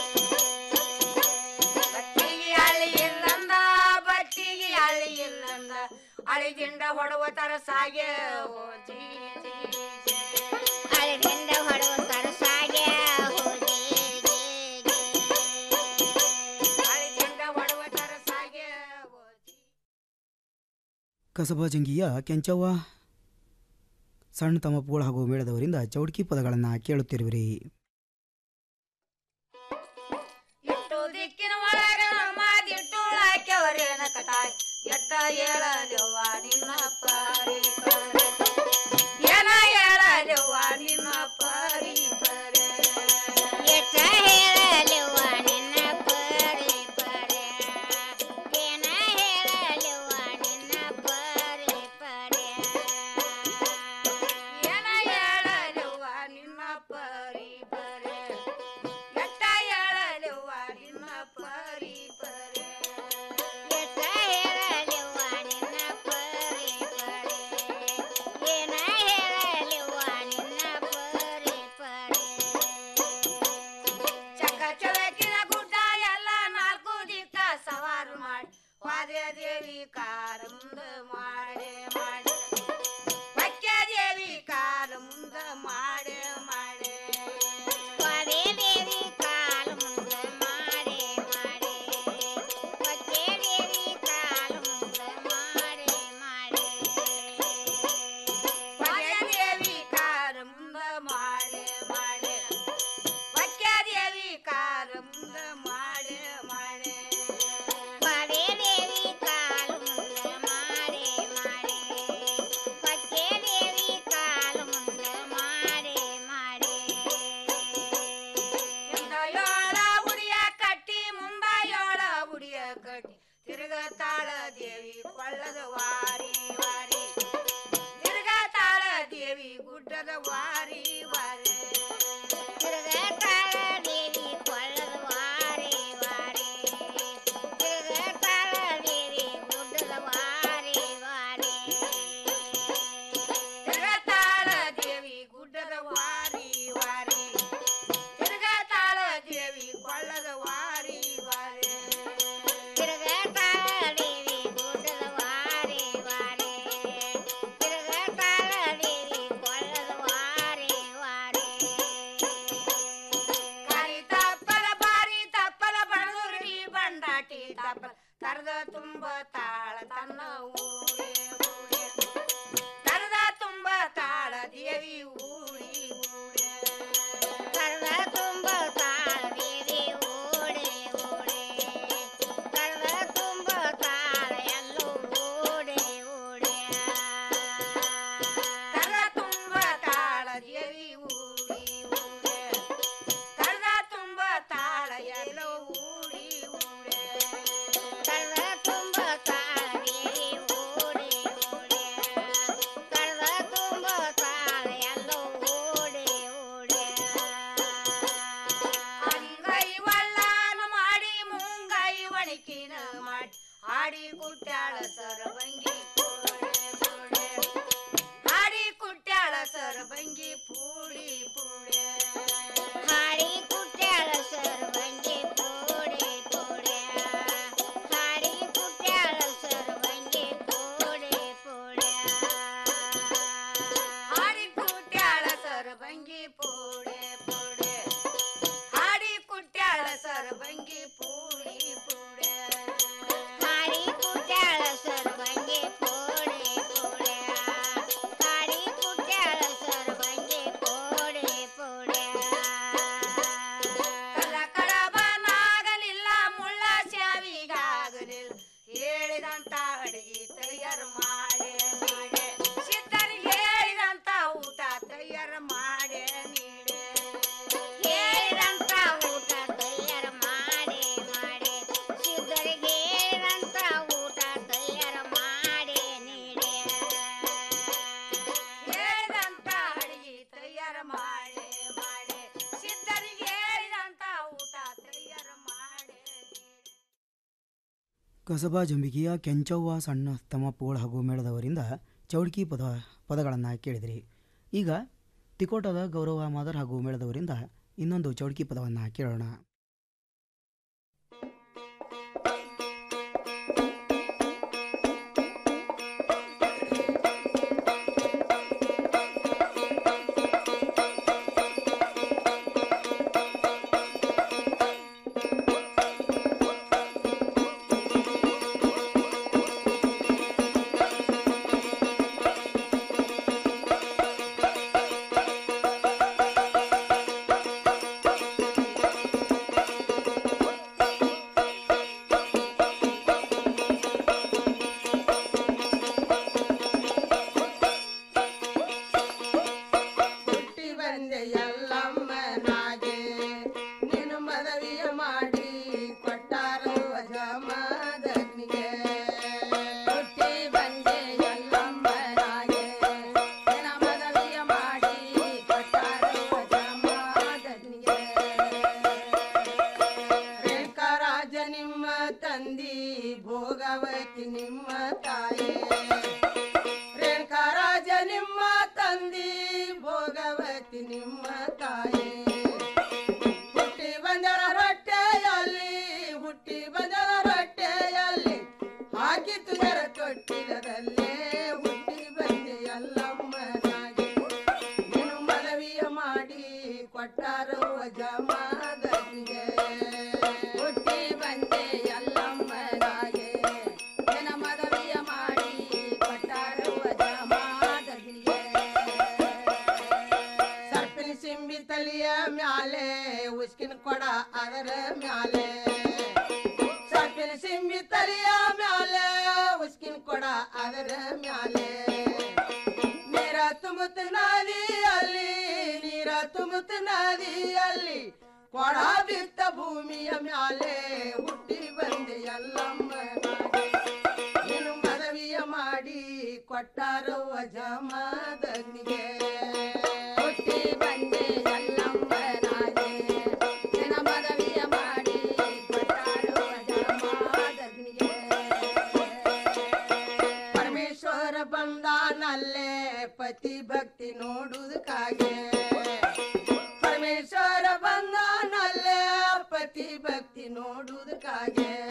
ಬತ್ತಿಗೆ ಹಳ್ಳಿ ಇಲ್ಲಂದ ಬತ್ತಿಗೆ ಹಳ್ಳಿ ಇಲ್ಲಂದ ಅಳಿದಿಂದ ಹೊಡುವ ತರ ಸಾಗೆ ಓ ಜೀ ಜೀ ಜೇ. ಅಳಿದಿಂದ ಹೊಡುವ ತರ ಸಾಗೆ ಓ ಜೀ ಜೀ ಜೇ. ಅಳಿದಿಂದ ಹೊಡುವ ತರ ಸಾಗೆ ಓ ಜೀ ಕಸಬಾ ಜಂಗಿಯ ಕೆಂಚವ್ವ ಸಣ್ಣ ತಮ್ಮಪ್ಪುಗಳು ಹಾಗೂ ಮೇಳದವರಿಂದ ಚೌಡ್ಕಿ ಪದಗಳನ್ನು ಕೇಳುತ್ತಿರುವಿರಿ ಎಟ್ಟು ದಿಕ್ಕಿನ ಒಳಗ ಮಾದಿಟ್ಟು ಹಾಕ್ಯವರೇನ ಕತಾಯ್ ಎಟ್ಟ ಹೇಳಲೆವ್ವ ನಿನ್ನ ಪರಿ ಪರಿ ಏನ ಹೇಳಲೆವ್ವ ನಿನ್ನ ಪರಿ ಪರಿ ಎಟ್ಟ ಹೇಳಲೆವ್ವ ನಿನ್ನ ಪರಿ ಪರಿ ಏನ ಹೇಳಲೆವ್ವ ನಿನ್ನ ಪರಿ ಪರಿ ಏನ ಹೇಳಲೆವ್ವ ನಿನ್ನ ಪರಿ ಪರಿ ಎಟ್ಟ ಹೇಳಲೆವ್ವ ನಿನ್ನ ಪರಿ ಪರಿ ಎಟ್ಟ ಹೇಳಲೆವ್ವ ನಿನ್ನ ಪರಿ ಪರಿ ಏನ ಹೇಳಲೆವ್ವ ನಿನ್ನ ಪರಿ ಪರಿ ಚಕ್ಕ ಚಳಕಿನ ಗುಡ್ಡ ಎಲ್ಲ ನಾಲ್ಕು ದಿಕ್ಕ ಸವಾರು ಮಾಡಿ ವಾದ್ಯ ದೇವಿ ಕಾರ ಮುಂದೆ ಮಾಡೇ ಮಾಡಿ ಬಕ್ಕೆ ದೇವಿ ಕಾಲ ಮುಂದೆ ಮಾಡೇ ಮಾಡೇ ವಾದ್ಯ ದೇವಿ ಕಾಲ ಮುಂದೆ ಮಾಡೇ ಮಾಡೇ ಬಕ್ಕೆ ದೇವಿ ಕಾಲ ಮುಂದೆ ಮಾಡೇ ಮಾಡೇ ವಾದ್ಯ ದೇವಿ ಕಾಲ ಮುಂದೆ ಮಾಡೇ ಮಾಡೇ ಬಕ್ಕೆ ದೇವಿ ಕಾಲ ಮುಂದೆ ಮಾಡೇ ಮಾಡೇ ವಾದ್ಯ ದೇವಿ ಕಾಲ ಮುಂದೆ ಮಾಡೇ ಮಾಡೇ ಗುಡಿಯ ಕಟ್ಟಿ ತಿರುಗತಾಳ ದೇವಿ ಕೊಳ್ಳದ ವಾರಿ ವಾರಿ ತಿರುಗತಾಳ ದೇವಿ ಗುಡ್ಡದ ವಾರಿ ವಾರಿ ತಿರುಗತಾಳ ದೇವಿ ಕೊಳ್ಳದ ವಾರಿ ವಾರಿ ತಿರುಗತಾಳ ದೇವಿ ಗುಡ್ಡದ ವಾರಿ ವಾರಿ ತಿರುಗತಾಳ ದೇವಿ ಗುಡ್ಡದ ವಾರಿ ವಾರಿ ತಿರುಗತಾಳ ದೇವಿ ಕೊಳ್ಳದ ವಾರಿ ವಾರಿ ತಿರುಗತಾಳ ದೇವಿ ಗುಡ್ಡದ ವಾರಿ ವಾರಿ ತಿರುಗತಾಳ ದೇವಿ ಕೊಳ್ಳದ ವಾರಿ ವಾರಿ ಕರಿ ತಪ್ಪಲ ಬಾರಿ ತಪ್ಪಲ ಬಣದುರ್ಡಿ ಬಂಡಾಟಿ ತಪ್ಪಲ ಕರೆದ ತುಂಬ ತಾಳ ತನ್ನ ಊರೇ ಊರೇ ಕರೆದ ತುಂಬ ತಾಳ ದೇವಿ ಊರಿ ಊರೇ ಕರೆದ ತುಂಬ ತಾಳ ದೇವಿ ಓಡೆ ಓಡೆ ಕರೆದ ತುಂಬ ತಾಳ ಎಲ್ಲೋ ಓಡೆ ಓಡೆ ಕರೆದ ತುಂಬ ತಾಳ ದೇವಿ ಊರಿ ಊರೇ ಕರೆದ ತುಂಬ ತಾಳ ಎಲ್ಲೋ ಊಡಿ ಊಡೆ ಕರೆದ ತುಂಬ ತಾಳ ದೇವಿ ಓಡೆ ಓಡೆ ಕರೆದ ತುಂಬ ತಾಳ ಎಲ್ಲೋ ಓಡೆ ಓಡೆ ಅಂಗೈ ವಲ್ಲಾನ ಮಾಡಿ ಮುಂಗೈ ಒಣಕಿನ ಮಾಡಿ ಹಾಡಿ ಕುಟ್ಟಾಳ ಸರಬಂಗಿ ಪೋಡೆ ಪೋಡೆ ಹಾಡಿ ಕುಟ್ಟಾಳ ಸರಬಂಗಿ ಪೂಡಿ ಪೂಡೆ ಹಾಡಿ ಕುಟ್ಟಾಳ ಸರಬಂಗಿ ಪೋಡೆ ಪೋಡೆ ಹಾಡಿ ಕುಟ್ಟಾಳ ಸರಬಂಗಿ ಪೋಡೆ ಪೋಡೆ ಹಾಡಿ ಕುಟ್ಟಾಳ ಸರಬಂಗಿ ಪೋಡೆ ಪೋಡೆ ಹಾಡಿ ಕುಟ್ಟಾಳ ಸರಬಂಗಿ ಪೂಡಿ ಪೂಡೆ ಹಾಡಿ ಕುಟ್ಟಾಳ ಸರಬಂಗಿ ಪೋಡೆ ಪೋಡೆ ಹಾಡಿ ಕುಟ್ಟಾಳ ಸರಬಂಗಿ ಪೋಡೆ ಪೋಡೆ ಕಲ ಕಡಬನಾಗಲಿಲ್ಲ ಮುಳ್ಳ ಶಾವಿಗಾಗಲಿಲ್ಲ ಹೇಳಿದಂತ ಅಡಿಗೆ ತಯಾರು ಮಾಡೆ ನೀಡೆ ಸಿದ್ಧರಿಗೆ ಹೇಳಿದಂತ ಊಟ ತಯಾರು ಮಾಡೆ ನೀಡೆ ಹೇಳಿದಂತ ಊಟ ತಯಾರು ಮಾಡೆ ಮಾಡೆ ಸಿದ್ಧರಿಗೆ ಹೇಳಿದಂತ ಊಟ ತಯಾರು ಮಾಡೆ ನೀಡೆ ಹೇಳಿದಂತ ಅಡಿಗೆ ತಯಾರು ಮಾಡೆ ಮಾಡೆ ಸಿದ್ಧರಿಗೆ ಹೇಳಿದಂತ ಊಟ ತಯಾರು ಮಾಡೆ ಕಸಬಾ ಜಂಬಿಗಿಯ ಕೆಂಚವ್ವ ಸಣ್ಣ ತಮ್ಮಪ್ಪಗಳು ಹಾಗೂ ಮೇಳದವರಿಂದ ಚೌಡ್ಕಿ ಪದ ಪದಗಳನ್ನು ಕೇಳಿದಿರಿ ಈಗ ತಿಕೋಟದ ಗೌರವ ಮಾದರ್ ಹಾಗೂ ಮೇಳದವರಿಂದ ಇನ್ನೊಂದು ಚೌಡ್ಕಿ ಪದವನ್ನು ಕೇಳೋಣ ಹುಟ್ಟಿ ಬಂದೆ ಎಲ್ಲಮ್ಮನಾಗೆ ನೀನು ಮದವಿಯ ಮಾಡಿ ಕೊಟ್ಟಾರ ಜಮದಗ್ನಿಗೆ ಹುಟ್ಟಿ ಬಂದೆ ಎಲ್ಲಮ್ಮನಾಗೆ ನಿನ್ನ ಮದವಿಯ ಮಾಡಿ ಕೊಟ್ಟಾರ ಜಮದಗ್ನಿಗೆ ರೇಖಾರಾಜ ನಿಮ್ಮ ತಂದಿ ಭೋಗವತಿ ನಿಮ್ಮ ತಾಯಿ ರೇಣುಕರಾಜ ನಿಮ್ಮ ತಂದಿ ಭೋಗವತಿ ನಿಮ್ಮ ತಾಯಿ ಹುಟ್ಟಿ ಬಂದರ ರೊಟ್ಟೆಯಲ್ಲಿ ಹುಟ್ಟಿ ಬಂದರ ರೊಟ್ಟೆಯಲ್ಲಿ ಹಾಕಿ ತುಗರ ತೊಟ್ಟಿಲದಲ್ಲೇ ಹುಟ್ಟಿ ಬಂದೆ ಎಲ್ಲಮ್ಮನಾಗಿ ನೀನು ಮನವಿಯ ಮಾಡಿ ಕೊಟ್ಟಾರೋ ಜಮಾದನಿಗೆ ಹುಟ್ಟಿ ಬಂದೆ ಎಲ್ಲಮ್ಮನಾಗೆ ನಿನ್ನ ಮನವಿಯ ಮಾಡಿ ಕೊಟ್ಟಾರೋ ಜಮಾದನಿಗೆ ಸರ್ಪಿನ ಸಿಂಬಿ ತಲಿಯ ಮ್ಯಾಲೆ ಉಸ್ಕಿನ ಕೊಡ ಅದರ ಮ್ಯಾಲೆ ಸರ್ಪಿನ ಸಿಂಬಿ ತಲಿಯ ಮ್ಯಾಲೆ ಉಸ್ಕಿನ ಕೊಡ ಅದರ ಮ್ಯಾಲೆ ನೀರ ತುಂಬುತ್ತ ನದಿಯಲ್ಲಿ ನೀರ ತುಂಬುತ್ತ ನದಿಯಲ್ಲಿ ಕೊಡ ಬಿತ್ತ ಭೂಮಿಯ ಮ್ಯಾಲೆ ಹುಟ್ಟಿ ಬಂದೆ ಎಲ್ಲಮ್ಮನಾಗೆ ನೀನು ಮನವಿಯ ಮಾಡಿ ಕೊಟ್ಟಾರವ್ವ ಜಮದಗ್ನಿಗೆ ಹುಟ್ಟಿ ಬಂದೆ ಎಲ್ಲಮ್ಮನಾಗೆ ನಿನ್ನ ಮನವಿಯ ಮಾಡಿ ಕೊಟ್ಟಾಡುವ ಜಮಾದಗ್ನಿಗೆ ಪರಮೇಶ್ವರ ಬಂದಾನಲ್ಲೇ ಪತಿ ಭಕ್ತಿ ನೋಡುವುದಕ್ಕಾಗೆ ಪರಮೇಶ್ವರ ಬಂದಾನಲ್ಲೇ ಪತಿ ಭಕ್ತಿ ನೋಡುವುದಕ್ಕಾಗೆ